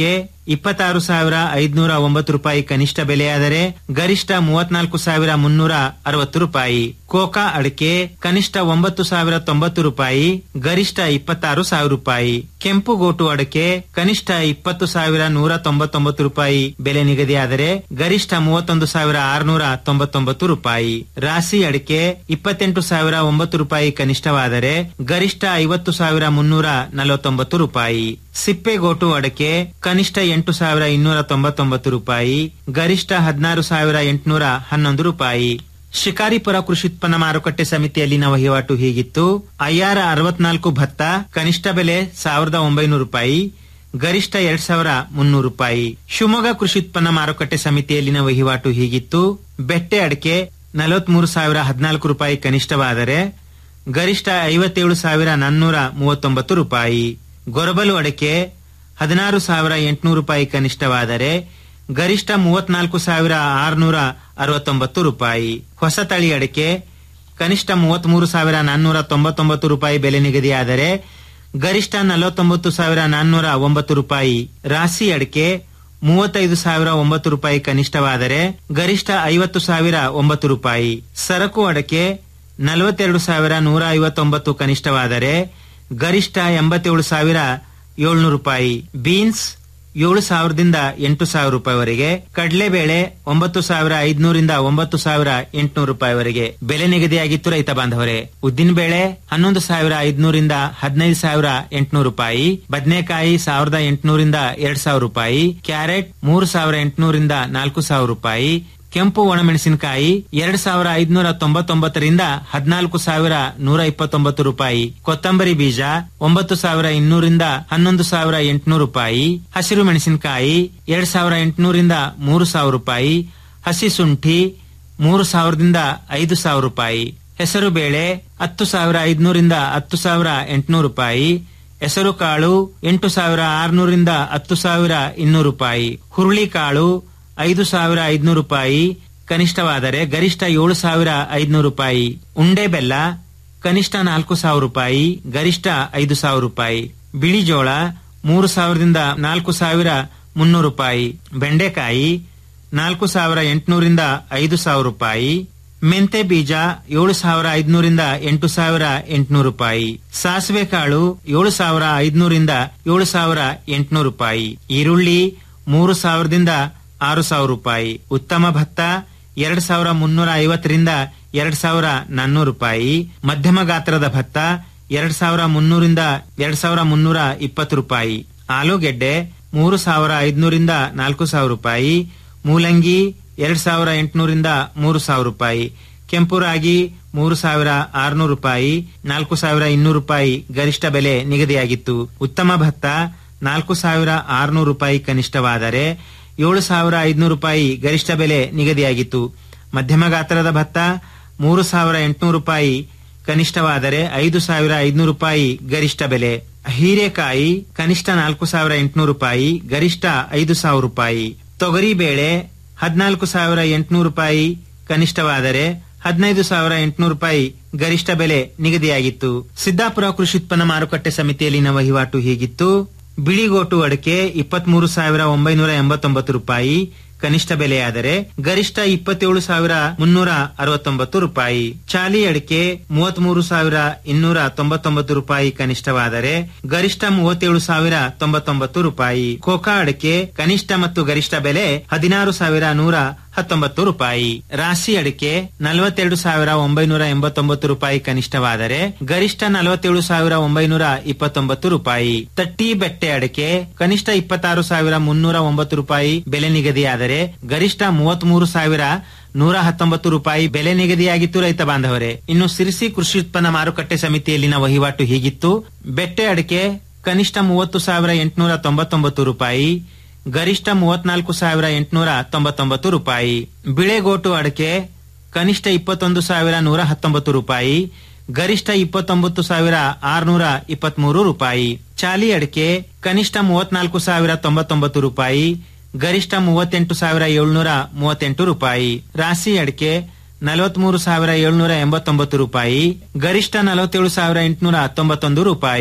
ಇಪ್ಪತ್ತಾರು ಸಾವಿರ ಐದ್ನೂರ ಒಂಬತ್ತು ರೂಪಾಯಿ ಕನಿಷ್ಠ ಬೆಲೆಯಾದರೆ ಗರಿಷ್ಠ ಮೂವತ್ನಾಲ್ಕು ಸಾವಿರ ಮುನ್ನೂರ ಅರವತ್ತು ರೂಪಾಯಿ ಕೋಕಾ ಅಡಿಕೆ ಕನಿಷ್ಠ ಒಂಬತ್ತು ಸಾವಿರ ತೊಂಬತ್ತು ರೂಪಾಯಿ ಗರಿಷ್ಠ ಇಪ್ಪತ್ತಾರು ಸಾವಿರ ರೂಪಾಯಿ ಕೆಂಪು ಗೋಟು ಅಡಿಕೆ ಕನಿಷ್ಠ ಇಪ್ಪತ್ತು ಸಾವಿರ ನೂರ ತೊಂಬತ್ತೊಂಬತ್ತು ರೂಪಾಯಿ ಬೆಲೆ ನಿಗದಿಯಾದರೆ ಗರಿಷ್ಠ ಮೂವತ್ತೊಂದು ಸಾವಿರ ಆರುನೂರ ತೊಂಬತ್ತೊಂಬತ್ತು ರೂಪಾಯಿ ರಾಸಿ ಅಡಿಕೆ ಇಪ್ಪತ್ತೆಂಟು ಸಾವಿರ ಒಂಬತ್ತು ರೂಪಾಯಿ ಕನಿಷ್ಠವಾದರೆ ಗರಿಷ್ಠ ಐವತ್ತು ಸಾವಿರ ಮುನ್ನೂರ ನಲವತ್ತೊಂಬತ್ತು ರೂಪಾಯಿ ಸಿಪ್ಪೆಗೋಟು ಅಡಕೆ ಕನಿಷ್ಠ ಎಂಟು ಸಾವಿರ ಇನ್ನೂರ ತೊಂಬತ್ತೊಂಬತ್ತು ರೂಪಾಯಿ ಗರಿಷ್ಠ ಹದಿನಾರು ಸಾವಿರ ಎಂಟುನೂರ ಹನ್ನೊಂದು ರೂಪಾಯಿ ಶಿಕಾರಿಪುರ ಕೃಷಿ ಉತ್ಪನ್ನ ಮಾರುಕಟ್ಟೆ ಸಮಿತಿಯಲ್ಲಿನ ವಹಿವಾಟು ಹೀಗಿತ್ತು ಐಆರ್ ಅರವತ್ನಾಲ್ಕು ಭತ್ತ ಕನಿಷ್ಠ ಬೆಲೆ ಸಾವಿರದ ಒಂಬೈನೂರು ರೂಪಾಯಿ ಗರಿಷ್ಠ ಎರಡ್ ಸಾವಿರ ಮುನ್ನೂರು ರೂಪಾಯಿ ಶಿವಮೊಗ್ಗ ಕೃಷಿ ಉತ್ಪನ್ನ ಮಾರುಕಟ್ಟೆ ಸಮಿತಿಯಲ್ಲಿನ ವಹಿವಾಟು ಹೀಗಿತ್ತು ಬೆಟ್ಟೆ ಅಡಿಕೆ ನಲವತ್ಮೂರು ಸಾವಿರ ಹದಿನಾಲ್ಕು ರೂಪಾಯಿ ಕನಿಷ್ಠವಾದರೆ ಗರಿಷ್ಠ ಐವತ್ತೇಳು ಸಾವಿರ ನಾನ್ನೂರ ಮೂವತ್ತೊಂಬತ್ತು ರೂಪಾಯಿ ಗೊರಬಲು ಅಡಿಕೆ ಹದಿನಾರು ಸಾವಿರ ಎಂಟುನೂರು ರೂಪಾಯಿ ಕನಿಷ್ಠವಾದರೆ ಗರಿಷ್ಠ ಮೂವತ್ನಾಲ್ಕು ಸಾವಿರ ಆರುನೂರ ಅರವತ್ತೊಂಬತ್ತು ರೂಪಾಯಿ ಹೊಸ ತಳಿ ಅಡಿಕೆ ಕನಿಷ್ಠ ಮೂವತ್ಮೂರು ಸಾವಿರ ನಾನ್ನೂರ ತೊಂಬತ್ತೊಂಬತ್ತು ರೂಪಾಯಿ ಬೆಲೆ ನಿಗದಿಯಾದರೆ ಗರಿಷ್ಠ ನಲವತ್ತೊಂಬತ್ತು ಸಾವಿರ ನಾನ್ನೂರ ಒಂಬತ್ತು ರೂಪಾಯಿ ರಾಸಿ ಅಡಿಕೆ ಮೂವತ್ತೈದು ಸಾವಿರ ಒಂಬತ್ತು ರೂಪಾಯಿ ಕನಿಷ್ಠವಾದರೆ ಗರಿಷ್ಠ ಐವತ್ತು ಸಾವಿರ ಒಂಬತ್ತು ರೂಪಾಯಿ ಸರಕು ಅಡಕೆ ನಲವತ್ತೆರಡು ಸಾವಿರ ನೂರ ಐವತ್ತೊಂಬತ್ತು ಕನಿಷ್ಠವಾದರೆ ಗರಿಷ್ಠ ಎಂಬತ್ತೇಳು ಸಾವಿರ ಏಳ್ನೂರು ರೂಪಾಯಿ ಬೀನ್ಸ್ ಏಳು ಸಾವಿರದಿಂದ ಎಂಟು ಸಾವಿರ ರೂಪಾಯಿವರೆಗೆ ಕಡಲೆಬೇಳೆ ಒಂಬತ್ತು ಸಾವಿರ ಐದ್ನೂರಿಂದ ಒಂಬತ್ತು ಸಾವಿರ ಎಂಟುನೂರು ರೂಪಾಯಿವರೆಗೆ ಬೆಲೆ ನಿಗದಿಯಾಗಿತ್ತು ರೈತ ಬಾಂಧವರೇ ಉದ್ದಿನ ಬೇಳೆ ಹನ್ನೊಂದು ಸಾವಿರ ಐದ್ನೂರಿಂದ ಹದಿನೈದು ಸಾವಿರ ಎಂಟುನೂರು ರೂಪಾಯಿ ಬದನೆಕಾಯಿ ಸಾವಿರದ ಎಂಟುನೂರಿಂದ ಎರಡ್ ಸಾವಿರ ರೂಪಾಯಿ ಕ್ಯಾರೆಟ್ ಮೂರು ಸಾವಿರ ಎಂಟುನೂರಿಂದ ನಾಲ್ಕು ಸಾವಿರ ರೂಪಾಯಿ ಕೆಂಪು ಒಣಮೆಣಸಿನಕಾಯಿ ಎರಡ್ ಸಾವಿರ ಐದ್ನೂರ ತೊಂಬತ್ತೊಂಬತ್ತರಿಂದ ಹದಿನಾಲ್ಕು ಸಾವಿರ ನೂರ ಇಪ್ಪತ್ತೊಂಬತ್ತು ರೂಪಾಯಿ ಕೊತ್ತಂಬರಿ ಬೀಜ ಒಂಬತ್ತು ಸಾವಿರ ಇನ್ನೂರಿಂದ ಹನ್ನೊಂದು ಸಾವಿರ ಎಂಟುನೂರು ರೂಪಾಯಿ ಹಸಿರು ಮೆಣಸಿನಕಾಯಿ ಎರಡ್ ಸಾವಿರ ಎಂಟುನೂರಿಂದ ಮೂರು ಸಾವಿರ ರೂಪಾಯಿ ಹಸಿ ಶುಂಠಿ ಮೂರು ಸಾವಿರದಿಂದ ಐದು ಸಾವಿರ ರೂಪಾಯಿ ಹೆಸರು ಬೇಳೆ ಹತ್ತು ಸಾವಿರ ಐದ್ನೂರಿಂದ ಹತ್ತು ಸಾವಿರ ಎಂಟುನೂರು ರೂಪಾಯಿ ಹೆಸರು ಕಾಳು ಎಂಟು ಸಾವಿರ ಆರುನೂರಿಂದ ಹತ್ತು ಸಾವಿರ ಇನ್ನೂರು ರೂಪಾಯಿ ಹುರುಳಿಕಾಳು ಐದು ಸಾವಿರ ಐದ್ನೂರು ರೂಪಾಯಿ ಕನಿಷ್ಠವಾದರೆ ಗರಿಷ್ಠ ಏಳು ಸಾವಿರ ಐದ್ನೂರು ರೂಪಾಯಿ ಉಂಡೆ ಬೆಲ್ಲ ಕನಿಷ್ಠ ನಾಲ್ಕು ಸಾವಿರ ರೂಪಾಯಿ ಗರಿಷ್ಠ ಐದು ಸಾವಿರ ರೂಪಾಯಿ ಬಿಳಿ ಜೋಳ ಮೂರು ಸಾವಿರದಿಂದ ನಾಲ್ಕು ಸಾವಿರ ಮುನ್ನೂರು ರೂಪಾಯಿ ಬೆಂಡೆಕಾಯಿ ನಾಲ್ಕು ಸಾವಿರ ಎಂಟುನೂರಿಂದ ಐದು ಸಾವಿರ ರೂಪಾಯಿ ಮೆಂತೆ ಬೀಜ ಏಳು ಸಾವಿರ ಐದ್ನೂರಿಂದ ಎಂಟು ಸಾವಿರ ಎಂಟುನೂರು ರೂಪಾಯಿ ಸಾಸಿವೆ ಕಾಳು ಏಳು ಸಾವಿರ ಐದ್ನೂರಿಂದ ಏಳು ಸಾವಿರ ಎಂಟುನೂರು ರೂಪಾಯಿ ಈರುಳ್ಳಿ ಮೂರು ಸಾವಿರದಿಂದ ಆರು ಸಾವಿರ ರೂಪಾಯಿ ಉತ್ತಮ ಭತ್ತ ಎರಡ್ ಸಾವಿರ ಮುನ್ನೂರ ಐವತ್ತರಿಂದ ಎರಡ್ ಸಾವಿರ ನಾನ್ನೂರು ರೂಪಾಯಿ ಮಧ್ಯಮ ಗಾತ್ರದ ಭತ್ತ ಎರಡ್ ಸಾವಿರ ಮುನ್ನೂರಿಂದ ಎರಡ್ ಸಾವಿರ ಮುನ್ನೂರ ಇಪ್ಪತ್ತು ರೂಪಾಯಿ ಆಲೂಗೆಡ್ಡೆ ಮೂರು ಸಾವಿರ ಐದ್ನೂರಿಂದ ನಾಲ್ಕು ಸಾವಿರ ರೂಪಾಯಿ ಮೂಲಂಗಿ ಎರಡ್ ಸಾವಿರ ಎಂಟುನೂರಿಂದ ಮೂರು ಸಾವಿರ ರೂಪಾಯಿ ಕೆಂಪು ರಾಗಿ ಮೂರು ಸಾವಿರ ಆರುನೂರು ರೂಪಾಯಿ ನಾಲ್ಕು ಸಾವಿರ ಇನ್ನೂರು ರೂಪಾಯಿ ಗರಿಷ್ಠ ಬೆಲೆ ನಿಗದಿಯಾಗಿತ್ತು ಉತ್ತಮ ಭತ್ತ ನಾಲ್ಕು ಸಾವಿರ ಆರುನೂರು ರೂಪಾಯಿ ಕನಿಷ್ಠವಾದರೆ ಏಳು ಸಾವಿರ ಐದುನೂರು ರೂಪಾಯಿ ಗರಿಷ್ಠ ಬೆಲೆ ನಿಗದಿಯಾಗಿತ್ತು ಮಧ್ಯಮ ಗಾತ್ರದ ಭತ್ತ ಮೂರು ಸಾವಿರ ಎಂಟುನೂರು ರೂಪಾಯಿ ಕನಿಷ್ಠವಾದರೆ ಐದು ಸಾವಿರ ಐದುನೂರು ರೂಪಾಯಿ ಗರಿಷ್ಠ ಬೆಲೆ ಹೀರೆಕಾಯಿ ಕನಿಷ್ಠ ನಾಲ್ಕು ಸಾವಿರ ಎಂಟುನೂರು ರೂಪಾಯಿ ಗರಿಷ್ಠ ಐದು ಸಾವಿರ ರೂಪಾಯಿ ತೊಗರಿ ಬೇಳೆ ಹದಿನಾಲ್ಕು ಸಾವಿರ ಎಂಟುನೂರು ರೂಪಾಯಿ ಕನಿಷ್ಠವಾದರೆ ಹದಿನೈದು ಸಾವಿರ ಎಂಟುನೂರು ರೂಪಾಯಿ ಗರಿಷ್ಠ ಬೆಲೆ ನಿಗದಿಯಾಗಿತ್ತು ಸಿದ್ದಾಪುರ ಕೃಷಿ ಉತ್ಪನ್ನ ಮಾರುಕಟ್ಟೆ ಸಮಿತಿಯಲ್ಲಿನ ವಹಿವಾಟು ಹೀಗಿತ್ತು ಬಿಳಿಗೋಟು ಅಡಕೆ ಇಪ್ಪತ್ಮೂರು ಸಾವಿರ ಒಂಬೈನೂರ ಎಂಬತ್ತೊಂಬತ್ತು ರೂಪಾಯಿ ಕನಿಷ್ಠ ಬೆಲೆಯಾದರೆ ಗರಿಷ್ಠ ಇಪ್ಪತ್ತೇಳು ಸಾವಿರ ಮುನ್ನೂರ ಅರವತ್ತೊಂಬತ್ತು ರೂಪಾಯಿ ಚಾಲಿ ಅಡಿಕೆ ಮೂವತ್ಮೂರು ಸಾವಿರ ಇನ್ನೂರ ತೊಂಬತ್ತೊಂಬತ್ತು ರೂಪಾಯಿ ಕನಿಷ್ಠವಾದರೆ ಗರಿಷ್ಠ ಮೂವತ್ತೇಳು ಸಾವಿರ ತೊಂಬತ್ತೊಂಬತ್ತು ರೂಪಾಯಿ ಕೋಕಾ ಅಡಿಕೆ ಕನಿಷ್ಠ ಮತ್ತು ಗರಿಷ್ಠ ಬೆಲೆ ಹದಿನಾರು ಸಾವಿರ ನೂರ ಹತ್ತೊಂಬತ್ತು ರೂಪಾಯಿ ರಾಶಿ ಅಡಿಕೆ ನಲವತ್ತೆರಡು ಸಾವಿರ ಒಂಬೈನೂರ ಎಂಬತ್ತೊಂಬತ್ತು ರೂಪಾಯಿ ಕನಿಷ್ಠವಾದರೆ ಗರಿಷ್ಠ ನಲವತ್ತೇಳು ಸಾವಿರ ಒಂಬೈನೂರ ಇಪ್ಪತ್ತೊಂಬತ್ತು ರೂಪಾಯಿ ತಟ್ಟಿ ಬೆಟ್ಟೆ ಅಡಿಕೆ ಕನಿಷ್ಠ ಇಪ್ಪತ್ತಾರು ಸಾವಿರ ಮುನ್ನೂರ ಒಂಬತ್ತು ರೂಪಾಯಿ ಬೆಲೆ ನಿಗದಿಯಾದರೆ ಗರಿಷ್ಠ ಮೂವತ್ಮೂರು ಸಾವಿರ ನೂರ ಹತ್ತೊಂಬತ್ತು ರೂಪಾಯಿ ಬೆಲೆ ನಿಗದಿಯಾಗಿತ್ತು ರೈತ ಬಾಂಧವರೇ ಇನ್ನು ಸಿರಿಸಿ ಕೃಷಿ ಉತ್ಪನ್ನ ಮಾರುಕಟ್ಟೆ ಸಮಿತಿಯಲ್ಲಿನ ವಹಿವಾಟು ಹೀಗಿತ್ತು ಬೆಟ್ಟೆ ಅಡಿಕೆ ಕನಿಷ್ಠ ಮೂವತ್ತು ಸಾವಿರ ಎಂಟುನೂರ ತೊಂಬತ್ತೊಂಬತ್ತು ರೂಪಾಯಿ ಗರಿಷ್ಠ ಮೂವತ್ನಾಲ್ಕು ಸಾವಿರ ಎಂಟುನೂರ ತೊಂಬತ್ತೊಂಬತ್ತು ರೂಪಾಯಿ ಬಿಳೆಗೋಟು ಅಡಕೆ ಕನಿಷ್ಠ ಇಪ್ಪತ್ತೊಂದು ಸಾವಿರ ನೂರ ಹತ್ತೊಂಬತ್ತು ರೂಪಾಯಿ ಗರಿಷ್ಠ ಇಪ್ಪತ್ತೊಂಬತ್ತು ಸಾವಿರ ಆರುನೂರ ಇಪ್ಪತ್ಮೂರು ರೂಪಾಯಿ ಚಾಲಿ ಅಡಿಕೆ ಕನಿಷ್ಠ ಮೂವತ್ನಾಲ್ಕು ಸಾವಿರ ತೊಂಬತ್ತೊಂಬತ್ತು ರೂಪಾಯಿ ಗರಿಷ್ಠ ಮೂವತ್ತೆಂಟು ಸಾವಿರ ಏಳ್ನೂರ ಮೂವತ್ತೆಂಟು ರೂಪಾಯಿ ರಾಶಿ ಅಡಿಕೆ ನಲವತ್ಮೂರು ಸಾವಿರ ಏಳ್ನೂರ ಎಂಬತ್ತೊಂಬತ್ತು ರೂಪಾಯಿ ಗರಿಷ್ಠ ನಲವತ್ತೇಳು ಸಾವಿರ ಎಂಟುನೂರ ತೊಂಬತ್ತೊಂದು ರೂಪಾಯಿ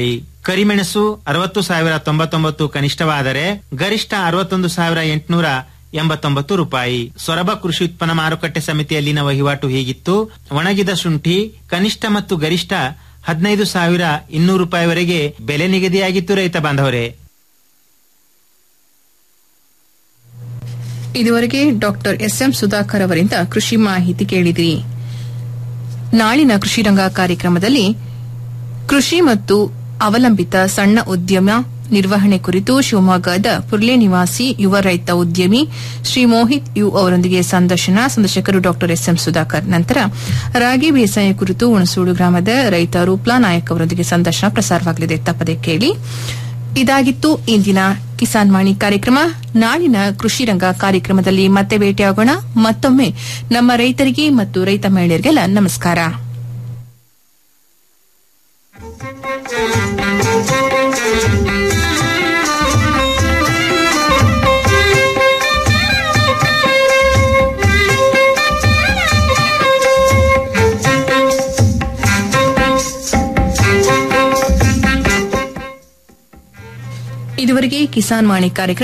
ಕರಿಮೆಣಸು ಅರವತ್ತು ಸಾವಿರ ತೊಂಬತ್ತೊಂಬತ್ತು ಕನಿಷ್ಠವಾದರೆ ಗರಿಷ್ಠ ಅರವತ್ತೊಂದು ಸಾವಿರ ಎಂಟುನೂರ ಎಂಬತ್ತೊಂಬತ್ತು ರೂಪಾಯಿ ಸೊರಬ ಕೃಷಿ ಉತ್ಪನ್ನ ಮಾರುಕಟ್ಟೆ ಸಮಿತಿಯಲ್ಲಿನ ವಹಿವಾಟು ಹೀಗಿತ್ತು ಒಣಗಿದ ಶುಂಠಿ ಕನಿಷ್ಠ ಮತ್ತು ಗರಿಷ್ಠ ಹದಿನೈದು ಸಾವಿರ ಇನ್ನೂರು ರೂಪಾಯಿವರೆಗೆ ಬೆಲೆ ನಿಗದಿಯಾಗಿತ್ತು ರೈತ ಬಾಂಧವರೇ ಇದುವರೆಗೆ ಡಾಕ್ಟರ್ ಎಸ್ ಎಂ ಸುಧಾಕರ್ ಅವರಿಂದ ಕೃಷಿ ಮಾಹಿತಿ ಕೇಳಿದಿರಿ ನಾಳಿನ ಕೃಷಿ ರಂಗ ಕಾರ್ಯಕ್ರಮದಲ್ಲಿ ಕೃಷಿ ಮತ್ತು ಅವಲಂಬಿತ ಸಣ್ಣ ಉದ್ಯಮ ನಿರ್ವಹಣೆ ಕುರಿತು ಶಿವಮೊಗ್ಗದ ಪುರ್ಲೆ ನಿವಾಸಿ ಯುವ ರೈತ ಉದ್ಯಮಿ ಶ್ರೀ ಮೋಹಿತ್ ಯು ಅವರೊಂದಿಗೆ ಸಂದರ್ಶನ ಸಂದರ್ಶಕರು ಡಾಕ್ಟರ್ ಎಸ್ ಎಂ ಸುಧಾಕರ್ ನಂತರ ರಾಗಿ ಬೇಸಾಯ ಕುರಿತು ಹುಣಸೂಡು ಗ್ರಾಮದ ರೈತ ರೂಪ್ಲಾ ನಾಯಕ್ ಅವರೊಂದಿಗೆ ಸಂದರ್ಶನ ಪ್ರಸಾರವಾಗಲಿದೆ ತಪ್ಪದೆ ಕೇಳಿ ಇದಾಗಿತ್ತು ಇಂದಿನ ಕಿಸಾನ್ ವಾಣಿ ಕಾರ್ಯಕ್ರಮ ನಾಳಿನ ಕೃಷಿ ರಂಗ ಕಾರ್ಯಕ್ರಮದಲ್ಲಿ ಮತ್ತೆ ಭೇಟಿಯಾಗೋಣ ಮತ್ತೊಮ್ಮೆ ನಮ್ಮ ರೈತರಿಗೆ ಮತ್ತು ರೈತ ಮಹಿಳೆಯರಿಗೆಲ್ಲ ನಮಸ್ಕಾರ ಇದುವರೆಗೆ ಕಿಸಾನ್ ವಾಣಿ ಕಾರ್ಯಕ್ರಮ